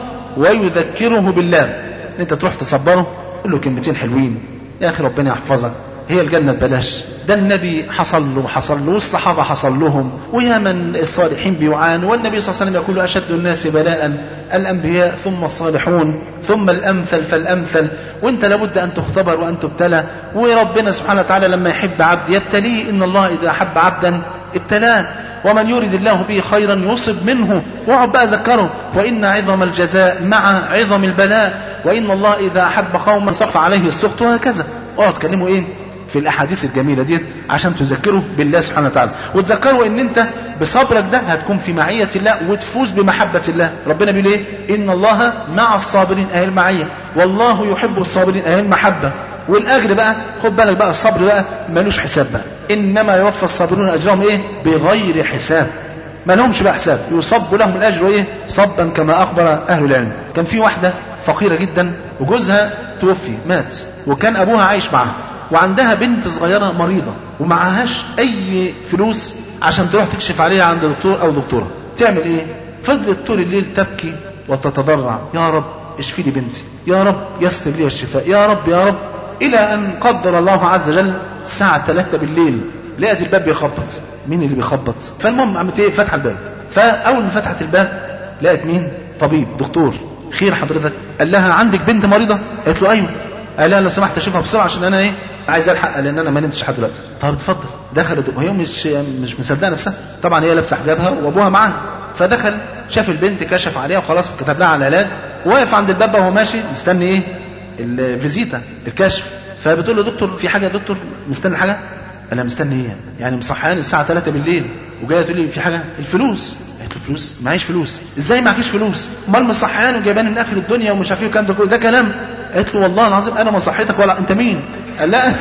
S4: ويذكره بالله انت تروح تصبره قل له كلمتين حلوين يا أخي ربنا يحفظك هي الجنة ببلاش ده النبي حصل له حصل له والصحابة حصل لهم ويا من الصالحين بيعانوا والنبي صلى الله عليه وسلم يقول أشد الناس بلاء الأنبياء ثم الصالحون ثم الأمثل فالأمثل وانت لابد أن تختبر وأن تبتلى وربنا سبحانه وتعالى لما يحب عبد يبتليه إن الله إذا أحب عبدا ابتلاه ومن يرد الله به خيرا يصب منه واقعد بقى ذكره وإن عظم الجزاء مع عظم البلاء وإن الله إذا أحب قوما صف عليه السخط وهكذا اقعد تكلموا إيه في الاحاديث الجميله دي عشان تذكره بالله سبحانه وتعالى وتذكره ان انت بصبرك ده هتكون في معيه الله وتفوز بمحبه الله ربنا بيقول ايه ان الله مع الصابرين اهي المعيه والله يحب الصابرين اهي المحبه والاجر بقى خد بالك بقى الصبر بقى ملوش حساب بقى انما يوفى الصابرون اجرهم ايه بغير حساب ما لهمش بقى حساب يصب لهم الاجر ايه صبا كما اخبر اهل العلم كان في واحده فقيره جدا وجوزها توفي مات وكان ابوها عايش معاها وعندها بنت صغيرة مريضة ومعهاش أي فلوس عشان تروح تكشف عليها عند دكتور أو دكتورة تعمل إيه؟ فضلت طول الليل تبكي وتتضرع يا رب اشفي لي بنتي يا رب يسر لي الشفاء يا رب يا رب إلى أن قدر الله عز وجل الساعة 3 بالليل لقت الباب بيخبط مين اللي بيخبط فالمهم عملت ايه فتح الباب فاول ما فتحت الباب لقت مين طبيب دكتور خير حضرتك قال لها عندك بنت مريضه قالت له ايوه قال لها لو سمحت اشوفها بسرعه عشان انا ايه عايز الحق لان انا ما نمتش لحد دلوقتي طب اتفضل دخلت وهي مش مش مصدقه نفسها طبعا هي لابسه حجابها وابوها معاها فدخل شاف البنت كشف عليها وخلاص كتب لها على العلاج واقف عند الباب وهو ماشي مستني ايه الفيزيتا الكشف فبتقول له دكتور في حاجه يا دكتور مستني حاجه انا مستني ايه يعني مصحياني الساعه 3 بالليل وجايه تقول لي في حاجه الفلوس قالت له فلوس معيش فلوس ازاي معكيش فلوس امال مصحياني وجايباني من اخر الدنيا ومش عارف ايه والكلام ده كله ده كلام قالت له والله العظيم انا ما صحيتك ولا انت مين قال لا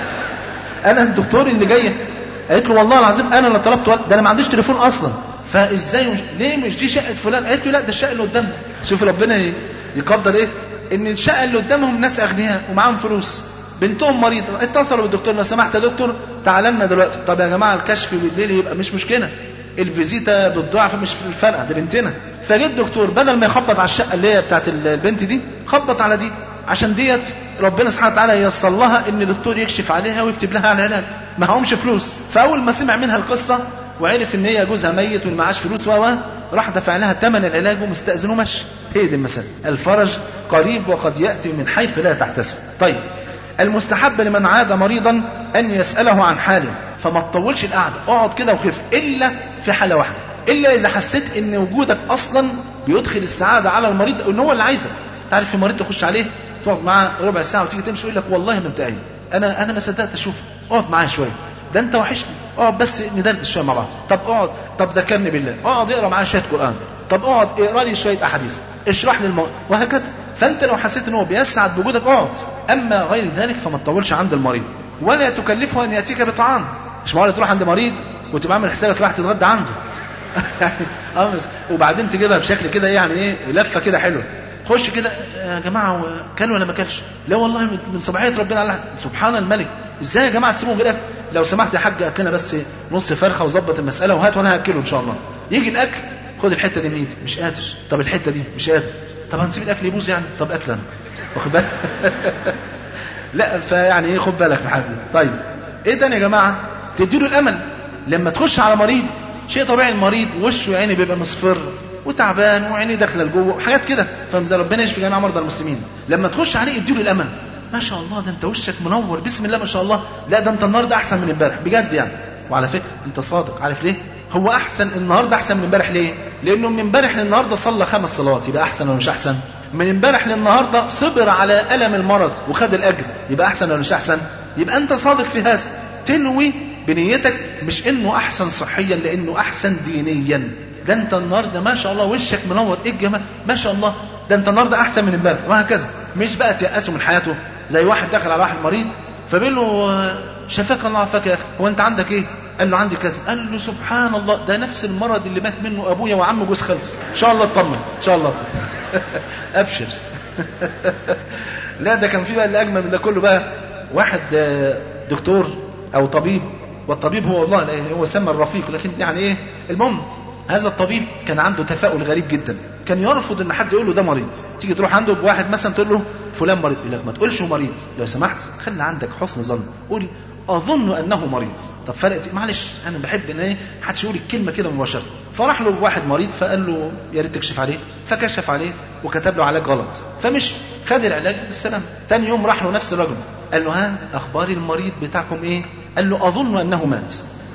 S4: انا الدكتور اللي جاي قالت له والله العظيم انا اللي طلبت ده انا ما عنديش تليفون اصلا فازاي مش ليه مش دي شقه فلان قالت له لا ده الشقه اللي قدامنا شوف ربنا يقدر ايه ان الشقه اللي قدامهم ناس اغنياء ومعاهم فلوس بنتهم مريضه اتصلوا بالدكتور لو سمحت يا دكتور تعالى لنا دلوقتي طب يا جماعه الكشف بالليل يبقى مش مشكله الفيزيتا بالضعف مش في الفرقه دي بنتنا فجه الدكتور بدل ما يخبط على الشقه اللي هي بتاعت البنت دي خبط على دي عشان ديت ربنا سبحانه وتعالى ييسر لها ان دكتور يكشف عليها ويكتب لها على علاج ما همش فلوس فاول ما سمع منها القصه وعرف ان هي جوزها ميت وما معاش فلوس و راح دفع لها ثمن العلاج ومستأذن ومشي هي دي المسألة الفرج قريب وقد يأتي من حيث لا تحتسب طيب المستحب لمن عاد مريضا أن يسأله عن حاله فما تطولش القعدة اقعد كده وخف إلا في حالة واحدة إلا إذا حسيت إن وجودك أصلا بيدخل السعادة على المريض إن هو اللي عايزك تعرف في مريض تخش عليه تقعد معاه ربع ساعة وتيجي تمشي يقول لك والله ما انت قايم أنا أنا ما صدقت أشوفك اقعد معايا شوية ده أنت وحشني اقعد بس ندردش شوية مع بعض طب اقعد طب ذكرني بالله اقعد اقرا معايا شوية قرآن طب اقعد اقرا لي شوية أحاديث اشرح لي الموضوع وهكذا فأنت لو حسيت إن هو بيسعد بوجودك اقعد أما غير ذلك فما تطولش عند المريض ولا تكلفه أن يأتيك بطعام مش معقول تروح عند مريض وتبقى عامل حسابك راح تتغدى عنده اه بس وبعدين تجيبها بشكل كده يعني ايه لفه كده حلوه خش كده يا جماعه كان ولا ما كانش لا والله من صباحيه ربنا على سبحان الملك ازاي يا جماعه تسيبهم غير اكل لو سمحت يا حاج اكلنا بس نص فرخه وظبط المساله وهات وانا هاكله ان شاء الله يجي الاكل خد الحته دي من ايدي مش قادر طب الحته دي مش قادر طب هنسيب الاكل يبوظ يعني طب اكل انا واخد بالك لا فيعني ايه خد بالك لحد طيب ايه تاني يا جماعه تديله الامل لما تخش على مريض شيء طبيعي المريض وشه يعني بيبقى مصفر وتعبان وعينيه داخله لجوه وحاجات كده فمزا ربنا يشفي جميع مرضى المسلمين لما تخش عليه اديله الامل ما شاء الله ده انت وشك منور بسم الله ما شاء الله لا ده انت النهارده احسن من امبارح بجد يعني وعلى فكره انت صادق عارف ليه هو احسن النهارده احسن من امبارح ليه لانه من امبارح للنهارده صلى خمس صلوات يبقى احسن ولا مش احسن من امبارح للنهارده صبر على الم المرض وخد الاجر يبقى احسن ولا مش احسن يبقى انت صادق في هذا تنوي بنيتك مش انه احسن صحيا لانه احسن دينيا ده انت النهارده ما شاء الله وشك منور ايه الجمال ما شاء الله ده انت النهارده احسن من امبارح وهكذا مش بقى تيأسوا من حياته زي واحد دخل على واحد مريض فبيقول له شفاك الله عافاك يا اخي هو انت عندك ايه قال له عندي كذا قال له سبحان الله ده نفس المرض اللي مات منه ابويا وعم جوز خالتي ان شاء الله اطمن ان شاء الله ابشر لا ده كان في بقى اللي اجمل من ده كله بقى واحد دكتور او طبيب والطبيب هو الله هو سمى الرفيق لكن يعني ايه المهم هذا الطبيب كان عنده تفاؤل غريب جدا كان يرفض ان حد يقول له ده مريض تيجي تروح عنده بواحد مثلا تقول له فلان مريض يقول لك ما تقولش هو مريض لو سمحت خلي عندك حسن ظن قول اظن انه مريض طب فرقت معلش انا بحب ان ايه محدش يقول الكلمه كده مباشره فراح له واحد مريض فقال له يا ريت تكشف عليه فكشف عليه وكتب له علاج غلط فمش خد العلاج بالسلام تاني يوم راح له نفس الرجل قال له ها اخبار المريض بتاعكم ايه قال له اظن انه مات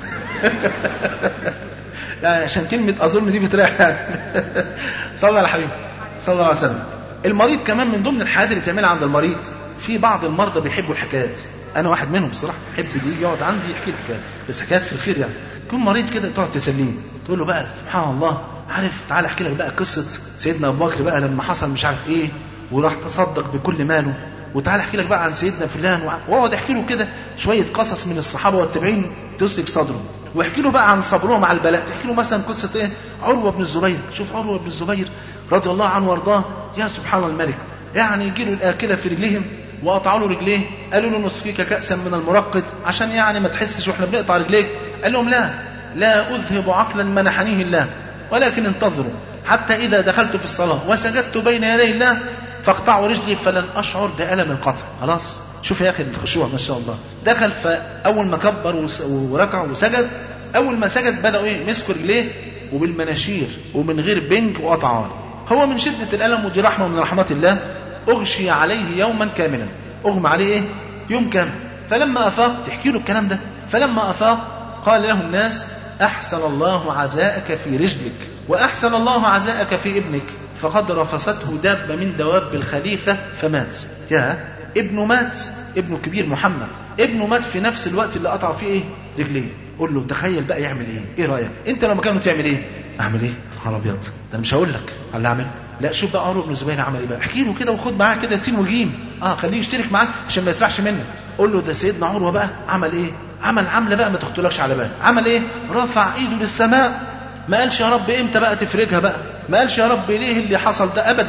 S4: يعني عشان كلمة أظن دي بتريح يعني صلى على حبيبي صلى الله عليه وسلم المريض كمان من ضمن الحاجات اللي تعملها عند المريض في بعض المرضى بيحبوا الحكايات انا واحد منهم بصراحه بحب يجي يقعد عندي يحكي لي حكايات بس حكايات في الخير يعني يكون مريض كده تقعد تسليه تقول له بقى سبحان الله عارف تعالى احكي لك بقى قصه سيدنا ابو بكر بقى لما حصل مش عارف ايه وراح تصدق بكل ماله وتعالى احكي لك بقى عن سيدنا فلان واقعد احكي له كده شويه قصص من الصحابه والتابعين تسلك صدره واحكي له بقى عن صبرهم على البلاء تحكي له مثلا قصه ايه عروه بن الزبير شوف عروه بن الزبير رضي الله عنه وارضاه يا سبحان الملك يعني يجي له الاكله في رجليهم وقطعوا له رجليه قالوا له نسقيك كأسا من المرقد عشان يعني ما تحسش واحنا بنقطع رجليك قال لهم لا لا أذهب عقلا منحنيه الله ولكن انتظروا حتى إذا دخلت في الصلاة وسجدت بين يدي الله فاقطعوا رجلي فلن أشعر بألم القطع خلاص شوف يا أخي الخشوع ما شاء الله دخل فأول ما كبر وركع وسجد أول ما سجد بدأوا إيه مسكوا رجليه وبالمناشير ومن غير بنج وقطعوا هو من شدة الألم ودي رحمة من رحمات الله أغشي عليه يوما كاملا أغمى عليه إيه؟ يوم كامل فلما أفاق تحكي له الكلام ده فلما أفاق قال له الناس أحسن الله عزاءك في رجلك وأحسن الله عزاءك في ابنك فقد رفسته دابة من دواب الخليفة فمات يا ابنه مات ابنه كبير محمد ابنه مات في نفس الوقت اللي قطع فيه ايه رجليه قول له تخيل بقى يعمل ايه ايه رايك انت لو مكانه تعمل ايه اعمل ايه نهار ابيض ده انا مش هقول لك على اللي اعمل لا شوف بقى عمرو بن الزبير عمل ايه بقى احكي له كده وخد معاه كده سين وجيم اه خليه يشترك معاك عشان ما يسرحش منك قول له ده سيدنا عروه بقى عمل ايه عمل عمله بقى ما تخطلكش على بال عمل ايه رفع ايده للسماء ما قالش يا رب امتى بقى تفرجها بقى ما قالش يا رب ليه اللي حصل ده ابدا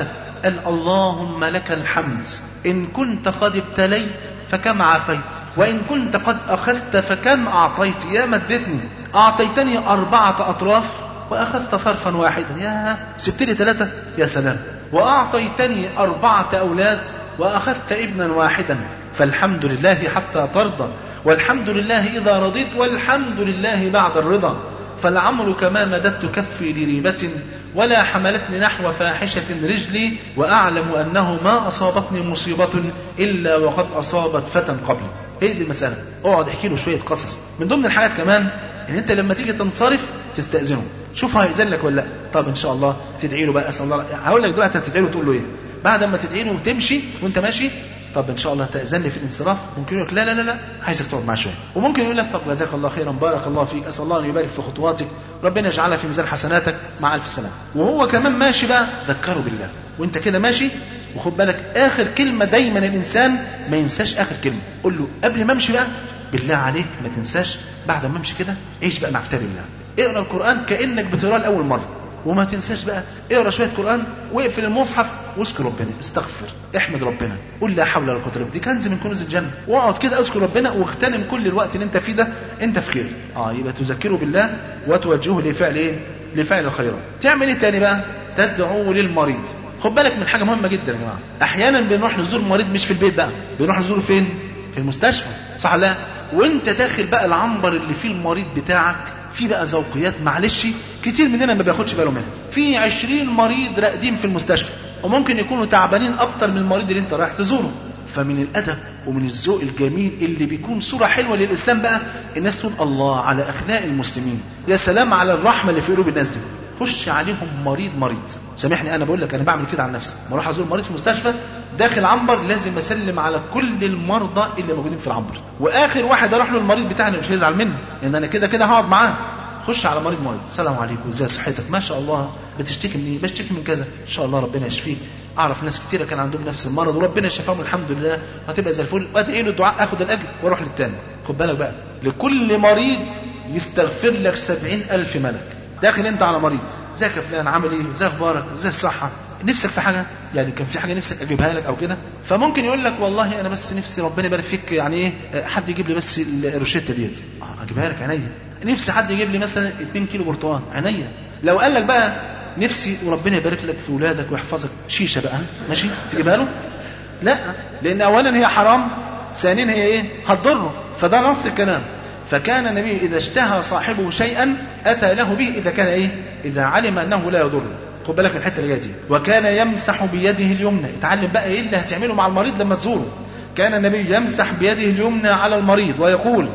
S4: قال اللهم لك الحمد إن كنت قد ابتليت فكم عافيت وإن كنت قد أخذت فكم أعطيت يا مدتني أعطيتني أربعة أطراف وأخذت طرفا واحدا يا سبت لي ثلاثة يا سلام وأعطيتني أربعة أولاد وأخذت ابنا واحدا فالحمد لله حتى ترضى والحمد لله إذا رضيت والحمد لله بعد الرضا فلعمرك ما مددت كفي لريبة ولا حملتني نحو فاحشة رجلي وأعلم أنه ما أصابتني مصيبة إلا وقد أصابت فتى قبلي هي دي المسألة اقعد احكي له شوية قصص من ضمن الحاجات كمان ان انت لما تيجي تنصرف تستأذنه شوف هيأذن لك ولا لا طب ان شاء الله تدعي له بقى اسال الله هقول لك دلوقتي هتدعي له تقول له ايه بعد ما تدعي له وتمشي وانت ماشي طب ان شاء الله تأذن لي في الانصراف ممكن يقول لك لا لا لا لا عايزك تقعد معاه شويه وممكن يقول لك طب جزاك الله خيرا بارك الله فيك اسال الله ان يبارك في خطواتك ربنا يجعلها في ميزان حسناتك مع الف سلامه وهو كمان ماشي بقى ذكره بالله وانت كده ماشي وخد بالك اخر كلمه دايما الانسان ما ينساش اخر كلمه قول له قبل ما امشي بقى بالله عليك ما تنساش بعد ما امشي كده عيش بقى مع كتاب الله اقرا القران كانك بتقراه لاول مره وما تنساش بقى اقرا شويه قران واقفل المصحف واذكر ربنا استغفر احمد ربنا قول لا حول ولا قوه الا بالله دي كنز من كنوز الجنه واقعد كده اذكر ربنا واغتنم كل الوقت اللي انت فيه ده انت في خير اه يبقى تذكره بالله وتوجهه لفعل ايه لفعل الخيرات تعمل ايه تاني بقى تدعو للمريض خد بالك من حاجه مهمه جدا يا جماعه احيانا بنروح نزور المريض مش في البيت بقى بنروح نزوره فين في المستشفى صح لا وانت داخل بقى العنبر اللي فيه المريض بتاعك في بقى ذوقيات معلش كتير مننا ما بياخدش باله منها في عشرين مريض راقدين في المستشفى وممكن يكونوا تعبانين اكتر من المريض اللي انت رايح تزوره فمن الادب ومن الذوق الجميل اللي بيكون صوره حلوه للاسلام بقى الناس تقول الله على اخلاق المسلمين يا سلام على الرحمه اللي في قلوب الناس دي خش عليهم مريض مريض سامحني انا بقول لك انا بعمل كده عن نفسي ما اروح ازور مريض في المستشفى داخل عنبر لازم اسلم على كل المرضى اللي موجودين في العنبر واخر واحد اروح له المريض بتاعنا مش هيزعل مني لان انا كده كده هقعد معاه خش على مريض مريض السلام عليكم ازاي صحتك ما شاء الله بتشتكي من ايه بشتكي من كذا ان شاء الله ربنا يشفيك اعرف ناس كتيره كان عندهم نفس المرض وربنا شفاهم الحمد لله هتبقى زي الفل وادعي له الدعاء اخد الاجر واروح للتاني خد بالك بقى لكل مريض يستغفر لك سبعين الف ملك داخل انت على مريض ازيك يا فلان عامل ايه ازاي اخبارك ازاي الصحه نفسك في حاجه يعني كان في حاجه نفسك اجيبها لك او كده فممكن يقول لك والله انا بس نفسي ربنا يبارك فيك يعني ايه حد يجيب لي بس الروشته ديت اه اجيبها لك عينيا نفسي حد يجيب لي مثلا 2 كيلو برتقال عينيا لو قال لك بقى نفسي وربنا يبارك لك في ولادك ويحفظك شيشه بقى ماشي تجيبها له لا لان اولا هي حرام ثانيا هي ايه هتضره فده نص الكلام فكان النبي إذا اشتهى صاحبه شيئا أتى له به إذا كان إيه؟ إذا علم أنه لا يضره. خد بالك من الحتة اللي جاية دي. وكان يمسح بيده اليمنى، اتعلم بقى إيه اللي هتعمله مع المريض لما تزوره. كان النبي يمسح بيده اليمنى على المريض ويقول: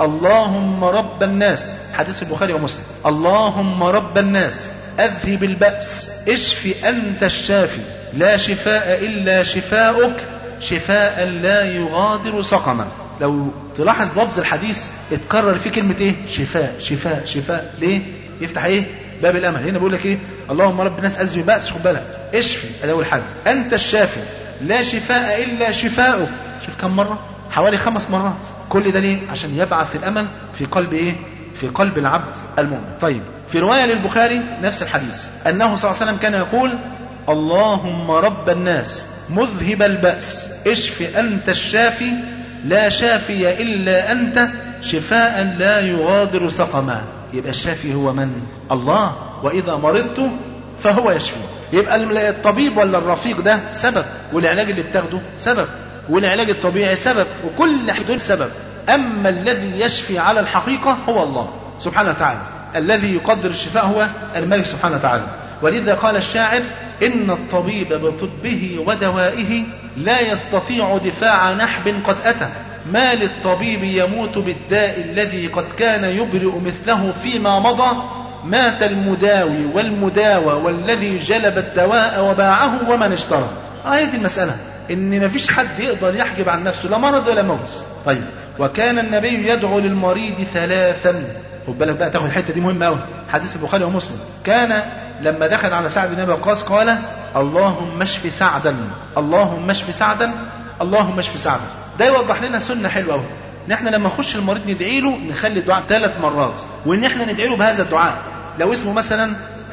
S4: اللهم رب الناس، حديث البخاري ومسلم. اللهم رب الناس أذهب البأس، اشف أنت الشافي، لا شفاء إلا شفاؤك، شفاء لا يغادر سقما. لو تلاحظ لفظ الحديث اتكرر فيه كلمة ايه شفاء شفاء شفاء ليه يفتح ايه باب الامل هنا بيقول لك ايه اللهم رب الناس اذهب بأس خد بالك اشفي ادي اول حاجه انت الشافي لا شفاء الا شفاؤك شوف كم مره حوالي خمس مرات كل ده ليه عشان يبعث الامل في قلب ايه في قلب العبد المؤمن طيب في روايه للبخاري نفس الحديث انه صلى الله عليه وسلم كان يقول اللهم رب الناس مذهب البأس اشف انت الشافي لا شافي إلا أنت شفاء لا يغادر سقما يبقى الشافي هو من الله وإذا مرضت فهو يشفي يبقى الطبيب ولا الرفيق ده سبب والعلاج اللي بتاخده سبب والعلاج الطبيعي سبب وكل دول سبب أما الذي يشفي على الحقيقة هو الله سبحانه وتعالى الذي يقدر الشفاء هو الملك سبحانه وتعالى ولذا قال الشاعر إن الطبيب بطبه ودوائه لا يستطيع دفاع نحب قد أتى ما للطبيب يموت بالداء الذي قد كان يبرئ مثله فيما مضى مات المداوي والمداوى والذي جلب الدواء وباعه ومن اشترى آية دي المسألة إن مفيش حد يقدر يحجب عن نفسه لا مرض ولا موت طيب وكان النبي يدعو للمريض ثلاثا خد بالك بقى تاخد الحته دي مهمه قوي حديث البخاري ومسلم كان لما دخل على سعد بن ابي وقاص قال اللهم اشف سعدا اللهم اشف سعدا اللهم اشف سعدا ده يوضح لنا سنه حلوه قوي ان احنا لما نخش المريض ندعي له نخلي الدعاء ثلاث مرات وان احنا ندعي له بهذا الدعاء لو اسمه مثلا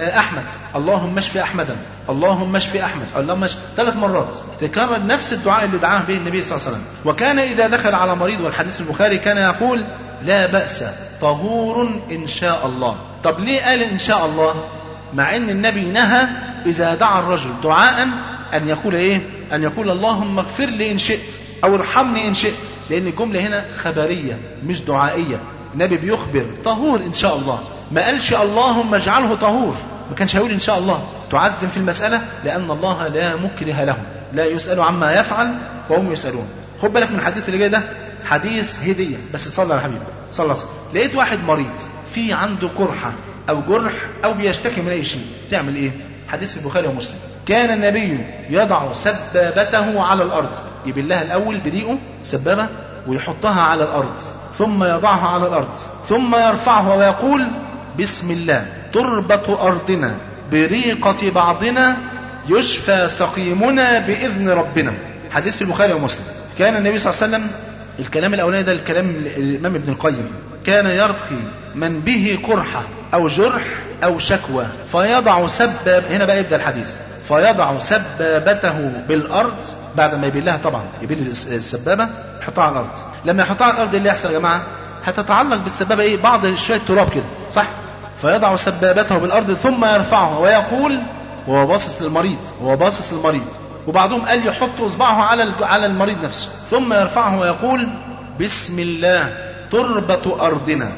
S4: آه، احمد اللهم اشف احمدا اللهم اشف احمد اللهم اشف ثلاث مرات تكرر نفس الدعاء اللي دعاه به النبي صلى الله عليه وسلم وكان اذا دخل على مريض والحديث البخاري كان يقول لا باس طهور ان شاء الله طب ليه قال ان شاء الله مع ان النبي نهى اذا دعا الرجل دعاء ان يقول ايه ان يقول اللهم اغفر لي ان شئت او ارحمني ان شئت لان الجمله هنا خبريه مش دعائيه النبي بيخبر طهور ان شاء الله ما قالش اللهم اجعله طهور ما كانش هيقول ان شاء الله تعزم في المساله لان الله لا مكره له لا يسال عما يفعل وهم يسالون خد بالك من الحديث اللي جاي ده حديث هديه بس صلى على حبيبي صلى الله عليه وسلم لقيت واحد مريض في عنده قرحه او جرح او بيشتكي من اي شيء تعمل ايه حديث في البخاري ومسلم كان النبي يضع سبابته على الارض يبلها الاول بدقيقه سبابه ويحطها على الارض ثم يضعها على الارض ثم يرفعها ويقول بسم الله تربة ارضنا بريقة بعضنا يشفى سقيمنا باذن ربنا حديث في البخاري ومسلم كان النبي صلى الله عليه وسلم الكلام الاولاني ده الكلام الامام ابن القيم كان يرقي من به قرحه او جرح او شكوى فيضع سباب هنا بقى يبدا الحديث فيضع سبابته بالارض بعد ما يبلها طبعا يبل السبابه يحطها على الارض لما يحطها على الارض إيه اللي يحصل يا جماعه هتتعلق بالسبابه ايه بعض شويه تراب كده صح فيضع سبابته بالارض ثم يرفعها ويقول وهو باصص للمريض وهو باصص للمريض وبعضهم قال يحط اصبعه على على المريض نفسه ثم يرفعه ويقول بسم الله تربة أرضنا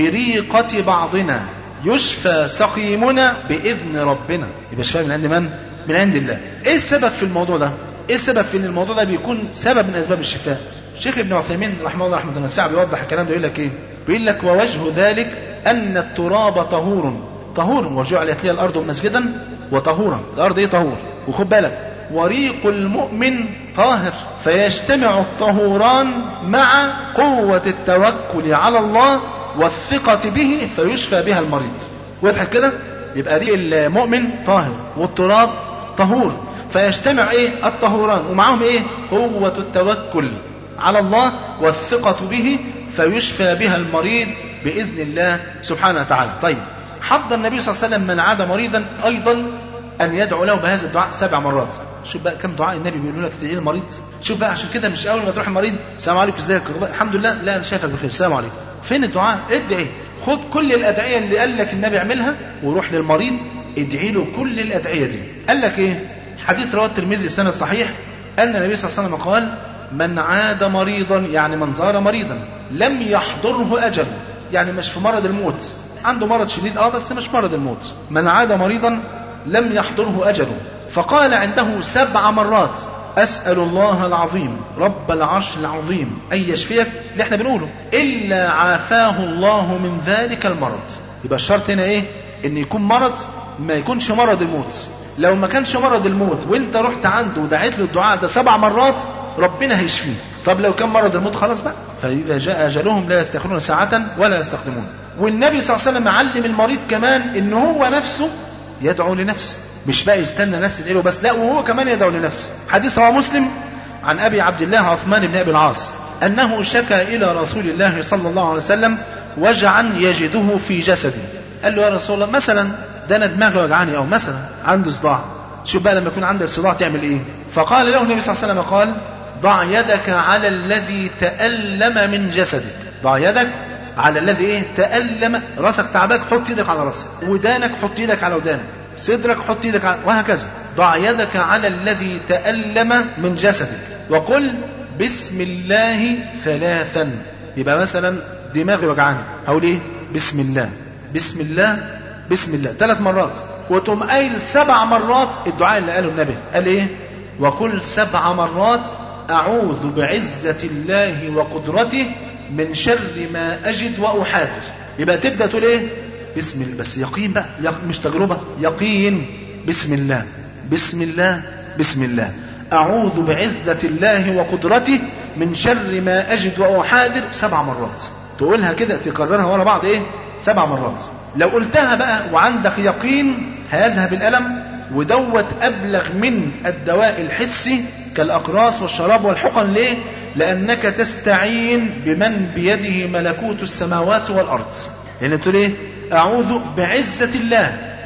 S4: بريقة بعضنا يشفى سقيمنا بإذن ربنا يبقى شفاء من عند من؟ من عند الله إيه السبب في الموضوع ده؟ إيه السبب في إن الموضوع ده بيكون سبب من أسباب الشفاء؟ الشيخ ابن عثيمين رحمه الله رحمه الله واسعة بيوضح الكلام ده يقول لك إيه؟ بيقول لك ووجه ذلك أن التراب طهور طهور وجعلت لي الأرض مسجدا وطهورا الأرض إيه طهور وخد بالك وريق المؤمن طاهر فيجتمع الطهوران مع قوة التوكل على الله والثقة به فيشفى بها المريض واضح كده يبقى ريق المؤمن طاهر والتراب طهور فيجتمع ايه الطهوران ومعهم ايه قوة التوكل على الله والثقة به فيشفى بها المريض بإذن الله سبحانه وتعالى طيب حض النبي صلى الله عليه وسلم من عاد مريضا أيضا أن يدعو له بهذا الدعاء سبع مرات شوف بقى كم دعاء النبي بيقولوا لك تدعي المريض شوف بقى عشان كده مش أول ما تروح المريض السلام عليكم ازيك الحمد لله لا أنا شايفك بخير السلام عليكم فين الدعاء ادعي خد كل الأدعية اللي قال لك النبي اعملها وروح للمريض ادعي له كل الأدعية دي قال لك ايه حديث رواه الترمذي بسند صحيح أن النبي صلى الله عليه وسلم قال من عاد مريضا يعني من زار مريضا لم يحضره أجل يعني مش في مرض الموت عنده مرض شديد اه بس مش مرض الموت من عاد مريضا لم يحضره أجله فقال عنده سبع مرات أسأل الله العظيم رب العرش العظيم أن يشفيك اللي احنا بنقوله إلا عافاه الله من ذلك المرض يبقى الشرط هنا إيه إن يكون مرض ما يكونش مرض الموت لو ما كانش مرض الموت وانت رحت عنده ودعيت له الدعاء ده سبع مرات ربنا هيشفيه طب لو كان مرض الموت خلاص بقى فإذا جاء أجلهم لا يستخرون ساعة ولا يستقدمون والنبي صلى الله عليه وسلم علم المريض كمان إن هو نفسه يدعو لنفسه مش بقى يستنى ناس تدعي له بس لا وهو كمان يدعو لنفسه حديث رواه مسلم عن ابي عبد الله عثمان بن ابي العاص انه شكى الى رسول الله صلى الله عليه وسلم وجعا يجده في جسده قال له يا رسول الله مثلا ده انا دماغي وجعاني او مثلا عنده صداع شوف بقى لما يكون عندك صداع تعمل ايه فقال له النبي صلى الله عليه وسلم قال ضع يدك على الذي تألم من جسدك ضع يدك على الذي ايه تألم راسك تعبك حط ايدك على راسك ودانك حط ايدك على ودانك صدرك حط ايدك على وهكذا ضع يدك على الذي تألم من جسدك وقل بسم الله ثلاثا يبقى مثلا دماغي وجعاني هقول ايه بسم الله بسم الله بسم الله ثلاث مرات وتقوم قايل سبع مرات الدعاء اللي قاله النبي قال ايه وكل سبع مرات اعوذ بعزة الله وقدرته من شر ما اجد واحاذر يبقى تبدا تقول ايه بسم الله بس يقين بقى يق... مش تجربة يقين بسم الله بسم الله بسم الله أعوذ بعزة الله وقدرته من شر ما أجد وأحاذر سبع مرات تقولها كده تكررها ورا بعض إيه سبع مرات لو قلتها بقى وعندك يقين هيذهب الألم ودوت أبلغ من الدواء الحسي كالأقراص والشراب والحقن ليه لأنك تستعين بمن بيده ملكوت السماوات والأرض لأن يعني تقول إيه أعوذ بعزة الله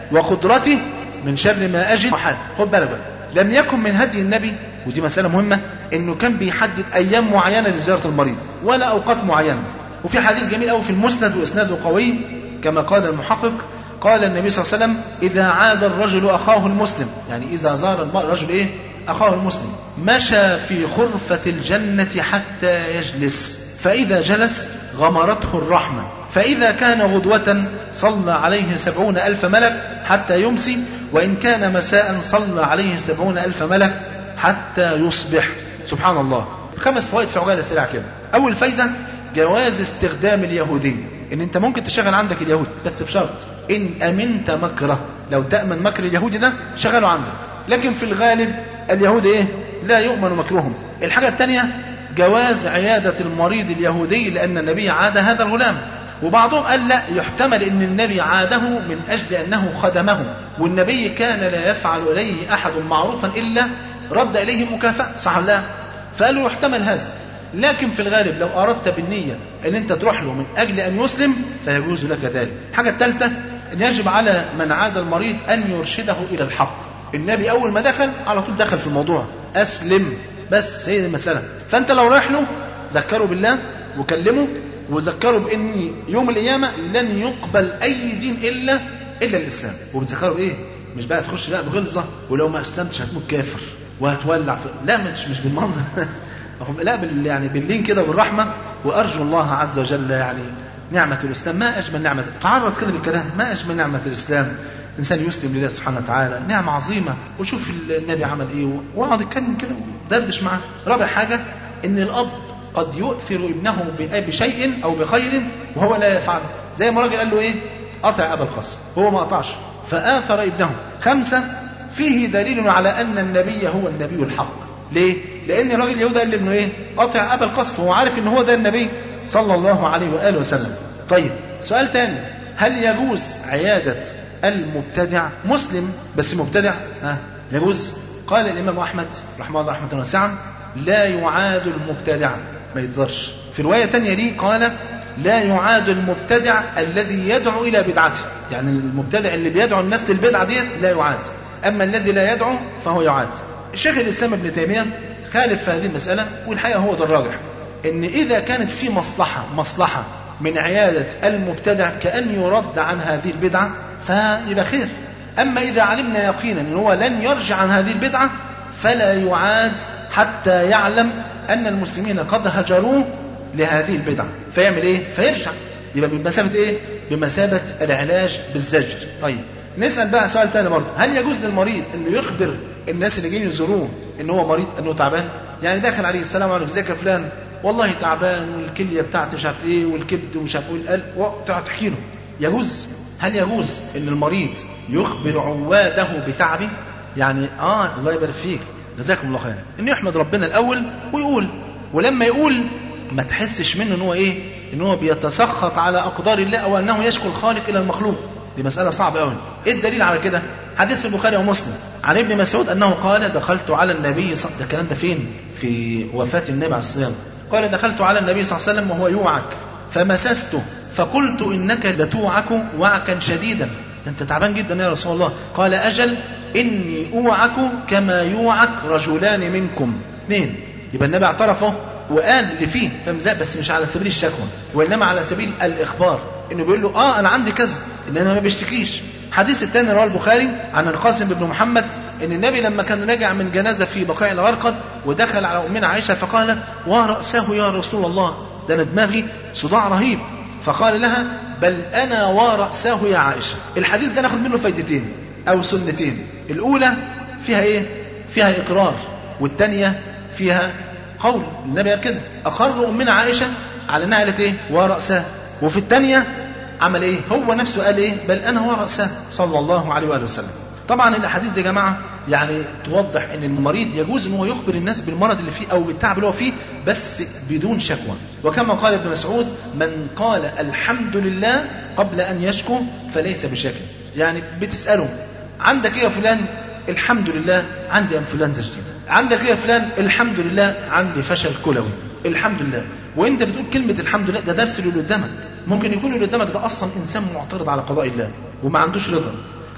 S4: وقدرته من شر ما أجد وحال خد بالك بقى لم يكن من هدي النبي ودي مسألة مهمة انه كان بيحدد ايام معينة لزيارة المريض ولا اوقات معينة وفي حديث جميل قوي في المسند واسناده قوي كما قال المحقق قال النبي صلى الله عليه وسلم اذا عاد الرجل اخاه المسلم يعني اذا زار الرجل ايه اخاه المسلم مشى في خرفة الجنة حتى يجلس فاذا جلس غمرته الرحمة فإذا كان غدوة صلى عليه سبعون ألف ملك حتى يمسي وإن كان مساء صلى عليه سبعون ألف ملك حتى يصبح سبحان الله خمس فوائد في عجالة سريعة كده أول فايدة جواز استخدام اليهودي ان انت ممكن تشغل عندك اليهود بس بشرط ان امنت مكره لو تامن مكر اليهودي ده شغله عندك لكن في الغالب اليهود ايه لا يؤمن مكرهم الحاجه الثانيه جواز عياده المريض اليهودي لان النبي عاد هذا الغلام وبعضهم قال لا يحتمل ان النبي عاده من اجل انه خدمه والنبي كان لا يفعل اليه احد معروفا الا رد اليه مكافاه صح ولا لا فقالوا يحتمل هذا لكن في الغالب لو اردت بالنيه ان انت تروح له من اجل ان يسلم فيجوز لك ذلك الحاجه الثالثه ان يجب على من عاد المريض ان يرشده الى الحق النبي اول ما دخل على طول دخل في الموضوع اسلم بس هي دي المساله فانت لو رايح له ذكره بالله وكلمه وذكره بان يوم القيامه لن يقبل اي دين الا الا الاسلام وبتذكره بايه مش بقى تخش لا بغلظه ولو ما اسلمتش هتموت كافر وهتولع في لا مش مش بالمنظر لا بال يعني باللين كده بالرحمه وارجو الله عز وجل يعني نعمة الإسلام ما أجمل نعمة تعرض كده بالكلام ما أجمل نعمة الإسلام إنسان يسلم لله سبحانه وتعالى نعمة عظيمة وشوف النبي عمل إيه واقعد اتكلم كده ودردش معاه رابع حاجة إن الأب قد يؤثر ابنه بشيء أو بخير وهو لا يفعله زي ما راجل قال له إيه أطع أبا القاسم هو ما قطعش فآثر ابنه خمسة فيه دليل على أن النبي هو النبي الحق ليه؟ لأن الراجل يهودا قال لابنه إيه؟ قطع أبا القاسم هو عارف إن هو ده النبي صلى الله عليه وآله وسلم طيب سؤال تاني هل يجوز عيادة المبتدع مسلم بس مبتدع ها يجوز قال الإمام أحمد رحمه الله رحمة واسعة لا يعاد المبتدع ما يتزرش في رواية تانية دي قال لا يعاد المبتدع الذي يدعو إلى بدعته يعني المبتدع اللي بيدعو الناس للبدعة دي لا يعاد أما الذي لا يدعو فهو يعاد الشيخ الإسلام ابن تيمية خالف في هذه المسألة والحقيقة هو ده الراجح ان اذا كانت في مصلحة مصلحة من عيادة المبتدع كأن يرد عن هذه البدعة فيبقى خير اما اذا علمنا يقينا ان هو لن يرجع عن هذه البدعة فلا يعاد حتى يعلم ان المسلمين قد هجروه لهذه البدعة فيعمل ايه فيرجع يبقى بمثابة ايه بمثابة العلاج بالزجر طيب نسأل بقى سؤال تاني برضه هل يجوز للمريض انه يخبر الناس اللي جايين يزوروه ان هو مريض انه تعبان يعني داخل عليه السلام عليكم ازيك يا فلان والله تعبان والكليه بتاعتي مش عارف ايه والكبد ومش عارف ايه والقلب وتقعد تحكي له يجوز هل يجوز ان المريض يخبر عواده بتعبه يعني اه الله يبارك فيك جزاكم الله خير انه يحمد ربنا الاول ويقول ولما يقول ما تحسش منه ان هو ايه ان هو بيتسخط على اقدار الله او انه يشكو الخالق الى المخلوق دي مسألة صعبة أوي. إيه الدليل على كده؟ حديث في البخاري ومسلم عن ابن مسعود أنه قال دخلت على النبي صلى ده الكلام ده فين؟ في وفاة النبي عليه الصلاة والسلام. قال دخلت على النبي صلى الله عليه وسلم وهو يوعك فمسسته فقلت إنك لتوعك وعكا شديدا أنت تعبان جدا يا رسول الله قال أجل إني أوعك كما يوعك رجلان منكم اثنين يبقى النبي اعترفه وقال اللي فيه فمزاق بس مش على سبيل الشكوى وإنما على سبيل الإخبار إنه بيقول له آه أنا عندي كذا إنما ما بيشتكيش الحديث الثاني رواه البخاري عن القاسم بن محمد ان النبي لما كان راجع من جنازه في بقاع الغرقد ودخل على امنا عائشه فقال وراسه يا رسول الله ده انا دماغي صداع رهيب فقال لها بل انا وراسه يا عائشه الحديث ده ناخد منه فايدتين او سنتين الاولى فيها ايه فيها اقرار والثانيه فيها قول النبي قال كده اقر امنا عائشه على انها قالت ايه وراسه وفي الثانيه عمل ايه هو نفسه قال ايه بل انا وراسه صلى الله عليه واله وسلم طبعا الاحاديث دي يا جماعه يعني توضح ان المريض يجوز ان هو يخبر الناس بالمرض اللي فيه او بالتعب اللي هو فيه بس بدون شكوى وكما قال ابن مسعود من قال الحمد لله قبل ان يشكو فليس بشاكر يعني بتساله عندك ايه يا فلان الحمد لله عندي انفلونزا جديده عندك ايه يا فلان الحمد لله عندي فشل كلوي الحمد لله وانت بتقول كلمه الحمد لله ده درس اللي قدامك ممكن يكون اللي قدامك ده اصلا انسان معترض على قضاء الله وما عندوش رضا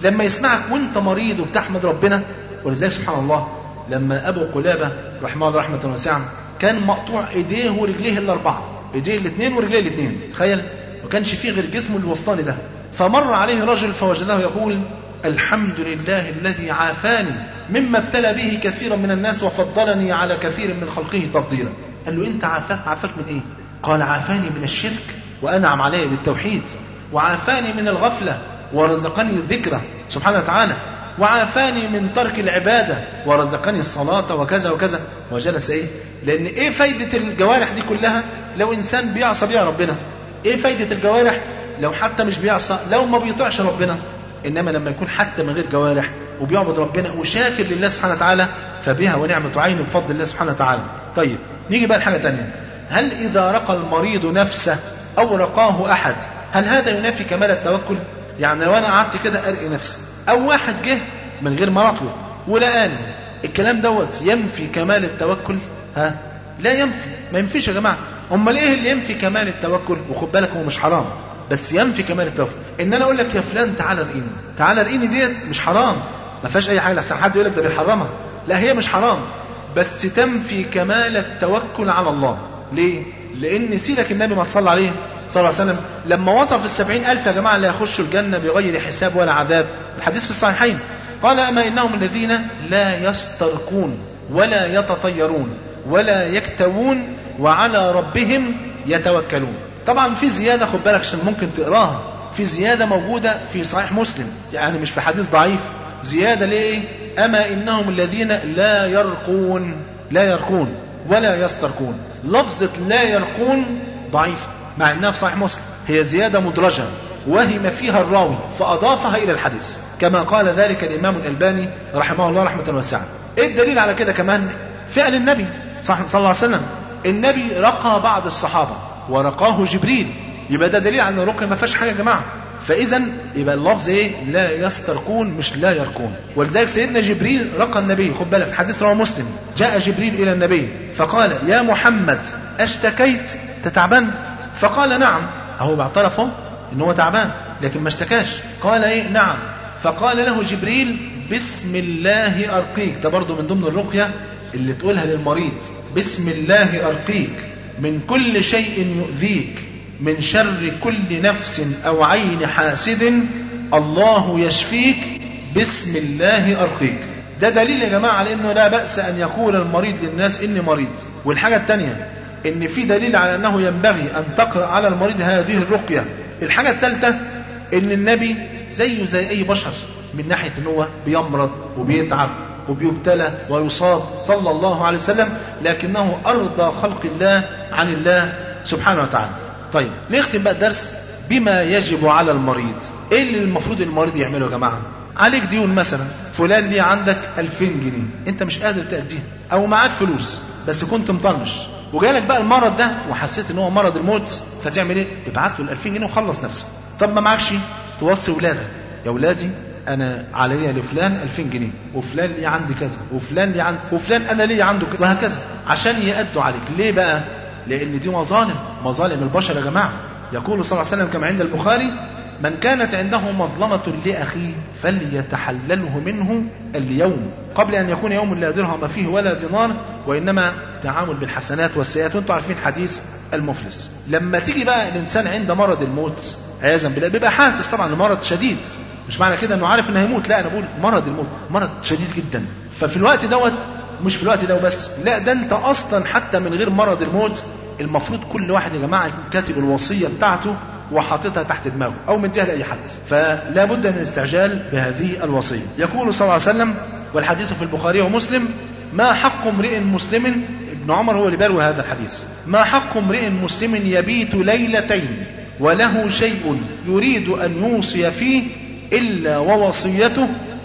S4: لما يسمعك وانت مريض وبتحمد ربنا ولذلك سبحان الله لما ابو قلابه رحمه الله رحمه واسعه كان مقطوع ايديه ورجليه الاربعه ايديه الاثنين ورجليه الاثنين تخيل ما كانش فيه غير جسمه الوسطاني ده فمر عليه رجل فوجده يقول الحمد لله الذي عافاني مما ابتلى به كثيرا من الناس وفضلني على كثير من خلقه تفضيلا قال له انت عافاك عافاك من ايه قال عافاني من الشرك وانعم علي بالتوحيد وعافاني من الغفله ورزقني الذكرى سبحانه وتعالى وعافاني من ترك العبادة ورزقني الصلاة وكذا وكذا وجلس ايه لان ايه فايدة الجوارح دي كلها لو انسان بيعصى بيها ربنا ايه فايدة الجوارح لو حتى مش بيعصى لو ما بيطيعش ربنا انما لما يكون حتى من غير جوارح وبيعبد ربنا وشاكر لله سبحانه وتعالى فبها ونعمة عين بفضل الله سبحانه وتعالى طيب نيجي بقى لحاجة تانية هل إذا رقى المريض نفسه أو رقاه أحد هل هذا ينافي كمال التوكل يعني لو أنا قعدت كده أرقي نفسي أو واحد جه من غير ما أطلب ولقاني الكلام دوت ينفي كمال التوكل ها لا ينفي ما ينفيش يا جماعة امال ايه اللي ينفي كمال التوكل وخد بالك هو مش حرام بس ينفي كمال التوكل ان انا اقول لك يا فلان تعالى ارقيني تعالى ارقيني ديت مش حرام ما فيهاش اي حاجه لحسن حد يقول لك ده بيحرمها لا هي مش حرام بس تنفي كمال التوكل على الله ليه لان سيدك النبي ما صلى عليه صلى الله عليه وسلم لما وصف السبعين ألف يا جماعة لا يخشوا الجنة بغير حساب ولا عذاب الحديث في الصحيحين قال أما إنهم الذين لا يسترقون ولا يتطيرون ولا يكتوون وعلى ربهم يتوكلون طبعا في زيادة خد بالك عشان ممكن تقراها في زيادة موجودة في صحيح مسلم يعني مش في حديث ضعيف زيادة ليه أما إنهم الذين لا يرقون لا يرقون ولا يسترقون لفظة لا يرقون ضعيفة مع انها في صحيح مسلم هي زيادة مدرجة وهم فيها الراوي فأضافها إلى الحديث كما قال ذلك الإمام الألباني رحمه الله رحمة واسعة إيه الدليل على كده كمان فعل النبي صلى الله عليه وسلم النبي رقى بعض الصحابة ورقاه جبريل يبقى ده دليل على ان الرقية ما فيهاش حاجة يا جماعة فإذا يبقى اللفظ إيه لا يسترقون مش لا يرقون ولذلك سيدنا جبريل رقى النبي خد بالك الحديث رواه مسلم جاء جبريل إلى النبي فقال يا محمد أشتكيت تتعبان فقال نعم أهو باعترف إن هو تعبان لكن ما اشتكاش قال إيه نعم فقال له جبريل بسم الله أرقيك ده برضه من ضمن الرقية اللي تقولها للمريض بسم الله أرقيك من كل شيء يؤذيك من شر كل نفس أو عين حاسد الله يشفيك بسم الله أرقيك ده دليل يا جماعة على أنه لا بأس أن يقول المريض للناس إني مريض والحاجة الثانية ان في دليل على انه ينبغي ان تقرا على المريض هذه الرقيه الحاجه الثالثه ان النبي زيه زي اي بشر من ناحيه ان هو بيمرض وبيتعب وبيبتلى ويصاب صلى الله عليه وسلم لكنه ارضى خلق الله عن الله سبحانه وتعالى طيب نختم بقى الدرس بما يجب على المريض ايه اللي المفروض المريض يعمله يا جماعه عليك ديون مثلا فلان ليه عندك 2000 جنيه انت مش قادر تأديها او معاك فلوس بس كنت مطنش وجالك بقى المرض ده وحسيت ان هو مرض الموت فتعمل ايه؟ تبعت له ال 2000 جنيه وخلص نفسك. طب ما معكش توصي ولادك يا ولادي انا عليا لفلان 2000 جنيه وفلان لي عندي كذا وفلان لي عند وفلان انا لي عنده كذا وهكذا عشان يأدوا عليك ليه بقى؟ لان دي مظالم مظالم البشر يا جماعه يقول صلى الله عليه وسلم كما عند البخاري من كانت عنده مظلمة لأخيه فليتحلله منه اليوم قبل أن يكون يوم لا درهم فيه ولا دينار وإنما تعامل بالحسنات والسيئات وانتم عارفين حديث المفلس لما تيجي بقى الإنسان عند مرض الموت عياذا بالله بيبقى حاسس طبعا المرض شديد مش معنى كده انه عارف انه هيموت لا انا بقول مرض الموت مرض شديد جدا ففي الوقت دوت مش في الوقت ده وبس لا ده انت اصلا حتى من غير مرض الموت المفروض كل واحد يا جماعه يكون كاتب الوصيه بتاعته وحاططها تحت دماغه او مديها لاي حد فلا بد من الاستعجال بهذه الوصيه يقول صلى الله عليه وسلم والحديث في البخاري ومسلم ما حق امرئ مسلم ابن عمر هو اللي بيروي هذا الحديث ما حق امرئ مسلم يبيت ليلتين وله شيء يريد ان يوصي فيه الا ووصيته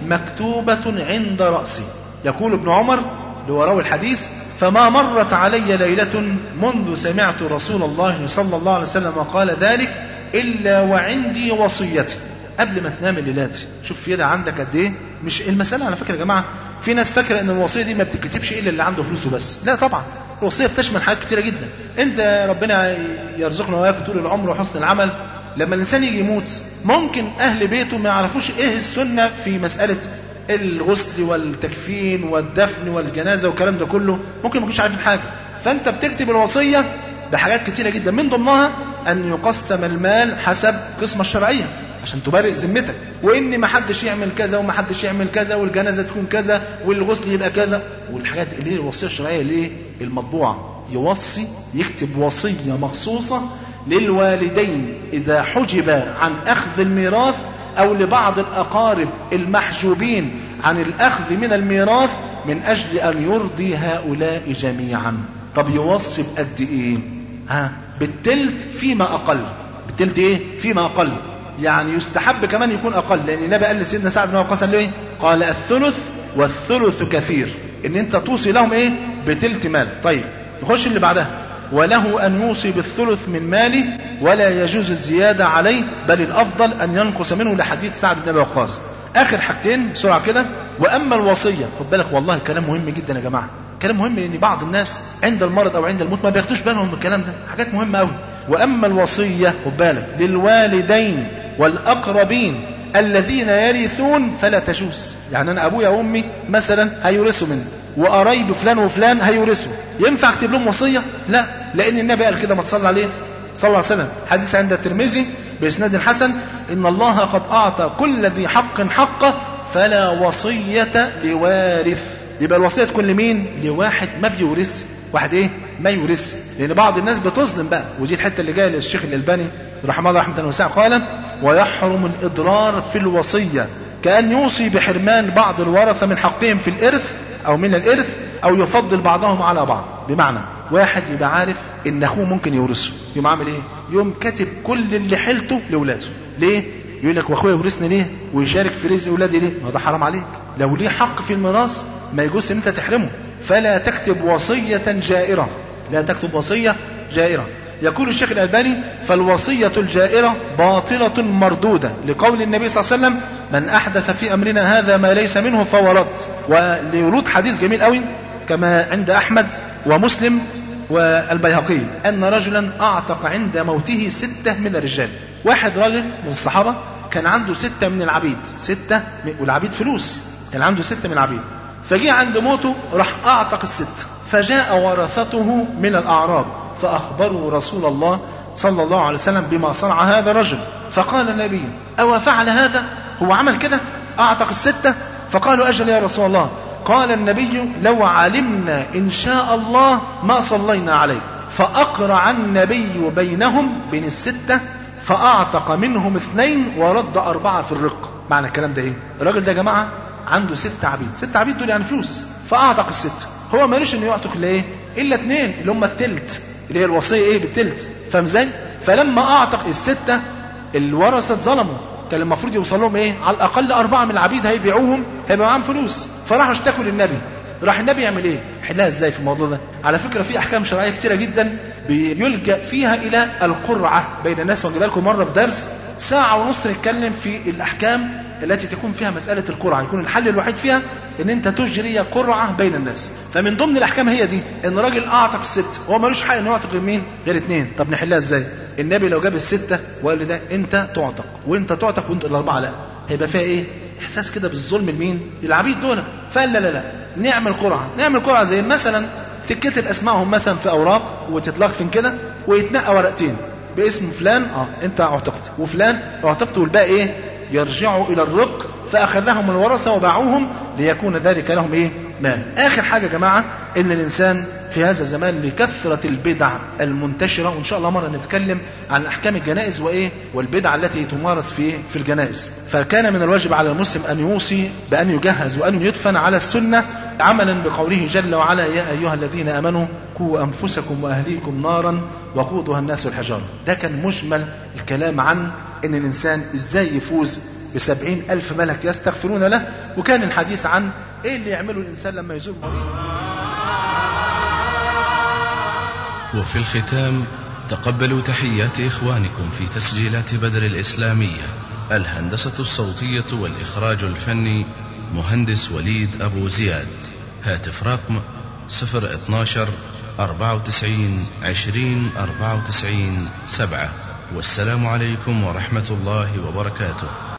S4: مكتوبه عند راسه يقول ابن عمر اللي هو راوي الحديث فما مرت علي ليلة منذ سمعت رسول الله صلى الله عليه وسلم قال ذلك إلا وعندي وصيتي قبل ما تنام الليلات شوف في ده عندك قد ايه مش المسألة على فكرة يا جماعة في ناس فاكرة ان الوصية دي ما بتتكتبش الا اللي عنده فلوسه بس لا طبعا الوصية بتشمل حاجات كتيرة جدا انت ربنا يرزقنا وياك طول العمر وحسن العمل لما الانسان يجي يموت ممكن اهل بيته ما يعرفوش ايه السنه في مساله الغسل والتكفين والدفن والجنازه والكلام ده كله ممكن ما يكونوش عارفين حاجه فانت بتكتب الوصيه بحاجات كتيره جدا من ضمنها ان يقسم المال حسب قسمه الشرعيه عشان تبرئ ذمتك وان ما حدش يعمل كذا وما حدش يعمل كذا والجنازه تكون كذا والغسل يبقى كذا والحاجات اللي هي الوصيه الشرعيه اللي ايه المطبوعه يوصي يكتب وصيه مخصوصه للوالدين اذا حجب عن اخذ الميراث او لبعض الاقارب المحجوبين عن الاخذ من الميراث من اجل ان يرضي هؤلاء جميعا طب يوصي بقد ايه ها بالتلت فيما اقل بالتلت ايه فيما اقل يعني يستحب كمان يكون اقل لان النبي قال لسيدنا سعد بن وقاص قال له ايه قال الثلث والثلث كثير ان انت توصي لهم ايه بتلت مال طيب نخش اللي بعدها وله أن يوصي بالثلث من ماله ولا يجوز الزيادة عليه بل الأفضل أن ينقص منه لحديث سعد بن أبي وقاص آخر حاجتين بسرعة كده وأما الوصية خد بالك والله كلام مهم جدا يا جماعة كلام مهم لأن بعض الناس عند المرض أو عند الموت ما بياخدوش بالهم من الكلام ده حاجات مهمة أوي وأما الوصية خد بالك للوالدين والأقربين الذين يرثون فلا تجوز يعني أنا أبويا وأمي مثلا هيورثوا مني وقرايب فلان وفلان هيورثوا ينفع اكتب لهم وصيه لا لان النبي قال كده ما تصلى عليه صلى الله عليه وسلم حديث عند الترمذي باسناد حسن ان الله قد اعطى كل ذي حق حقه فلا وصيه لوارث يبقى الوصيه تكون لمين لواحد ما بيورث واحد ايه ما يورث لان بعض الناس بتظلم بقى ودي الحته اللي جايه للشيخ الالباني رحمه الله رحمه واسعه قال ويحرم الاضرار في الوصيه كان يوصي بحرمان بعض الورثه من حقهم في الارث او من الارث او يفضل بعضهم على بعض بمعنى واحد يبقى عارف ان اخوه ممكن يورثه يقوم عامل ايه يقوم كاتب كل اللي حيلته لاولاده ليه يقول لك واخويا يورثني ليه ويشارك في رزق اولادي ليه ما ده حرام عليك لو ليه حق في الميراث ما يجوز ان انت تحرمه فلا تكتب وصيه جائره لا تكتب وصيه جائره يقول الشيخ الألباني فالوصية الجائرة باطلة مردودة لقول النبي صلى الله عليه وسلم من أحدث في أمرنا هذا ما ليس منه فهو رد ولورود حديث جميل قوي كما عند أحمد ومسلم والبيهقي أن رجلا أعتق عند موته ستة من الرجال واحد راجل من الصحابة كان عنده ستة من العبيد ستة والعبيد فلوس كان عنده ستة من العبيد فجاء عند موته راح أعتق الستة فجاء ورثته من الأعراب فأخبروا رسول الله صلى الله عليه وسلم بما صنع هذا الرجل فقال النبي أو فعل هذا هو عمل كده أعتق الستة فقالوا أجل يا رسول الله قال النبي لو علمنا إن شاء الله ما صلينا عليه فأقرع النبي بينهم بين الستة فأعتق منهم اثنين ورد أربعة في الرق معنى الكلام ده إيه الراجل ده يا جماعة عنده ست عبيد ست عبيد دول يعني فلوس فأعتق الستة هو مالوش إنه يعتق إلا إيه إلا اثنين اللي هم التلت اللي هي الوصية ايه بالتلت فاهم ازاي فلما اعتق الستة الورثة ظلموا كان المفروض يوصل لهم ايه على الاقل اربعة من العبيد هيبيعوهم هيبقى معاهم فلوس فراحوا اشتكوا للنبي راح النبي يعمل ايه يحلها ازاي في الموضوع ده على فكرة في احكام شرعية كتيرة جدا بيلجأ فيها الى القرعة بين الناس وجيب لكم مرة في درس ساعة ونص نتكلم في الاحكام التي تكون فيها مسألة القرعة يكون الحل الوحيد فيها ان انت تجري قرعة بين الناس فمن ضمن الاحكام هي دي ان راجل اعتق الست هو ملوش حق انه يعتق غير مين غير اتنين طب نحلها ازاي النبي لو جاب الستة وقال لي ده انت تعتق وانت تعتق وانت الاربعة لا هيبقى فيها ايه احساس كده بالظلم لمين للعبيد دول فقال لا لا لا نعمل قرعة نعمل قرعة زي مثلا تتكتب اسمائهم مثلا في اوراق وتطلق فين كده ويتنقى ورقتين باسم فلان اه انت اعتقت وفلان اعتقت والباقي ايه يرجعوا الى الرق فاخذهم الورثه وباعوهم ليكون ذلك لهم ايه مال اخر حاجه يا جماعه ان الانسان في هذا الزمان لكثره البدع المنتشره وان شاء الله مره نتكلم عن احكام الجنائز وايه والبدع التي تمارس في في الجنائز فكان من الواجب على المسلم ان يوصي بان يجهز وان يدفن على السنه عملا بقوله جل وعلا يا ايها الذين امنوا قوا انفسكم واهليكم نارا وقودها الناس والحجاره ده كان مجمل الكلام عن ان الانسان ازاي يفوز بسبعين ألف ملك يستغفرون له وكان الحديث عن إيه اللي يعمله الإنسان لما يزور مريض
S3: وفي الختام تقبلوا تحيات إخوانكم في تسجيلات بدر الإسلامية الهندسة الصوتية والإخراج الفني مهندس وليد أبو زياد هاتف رقم صفر اتناشر أربعة وتسعين عشرين أربعة وتسعين سبعة والسلام عليكم ورحمة الله وبركاته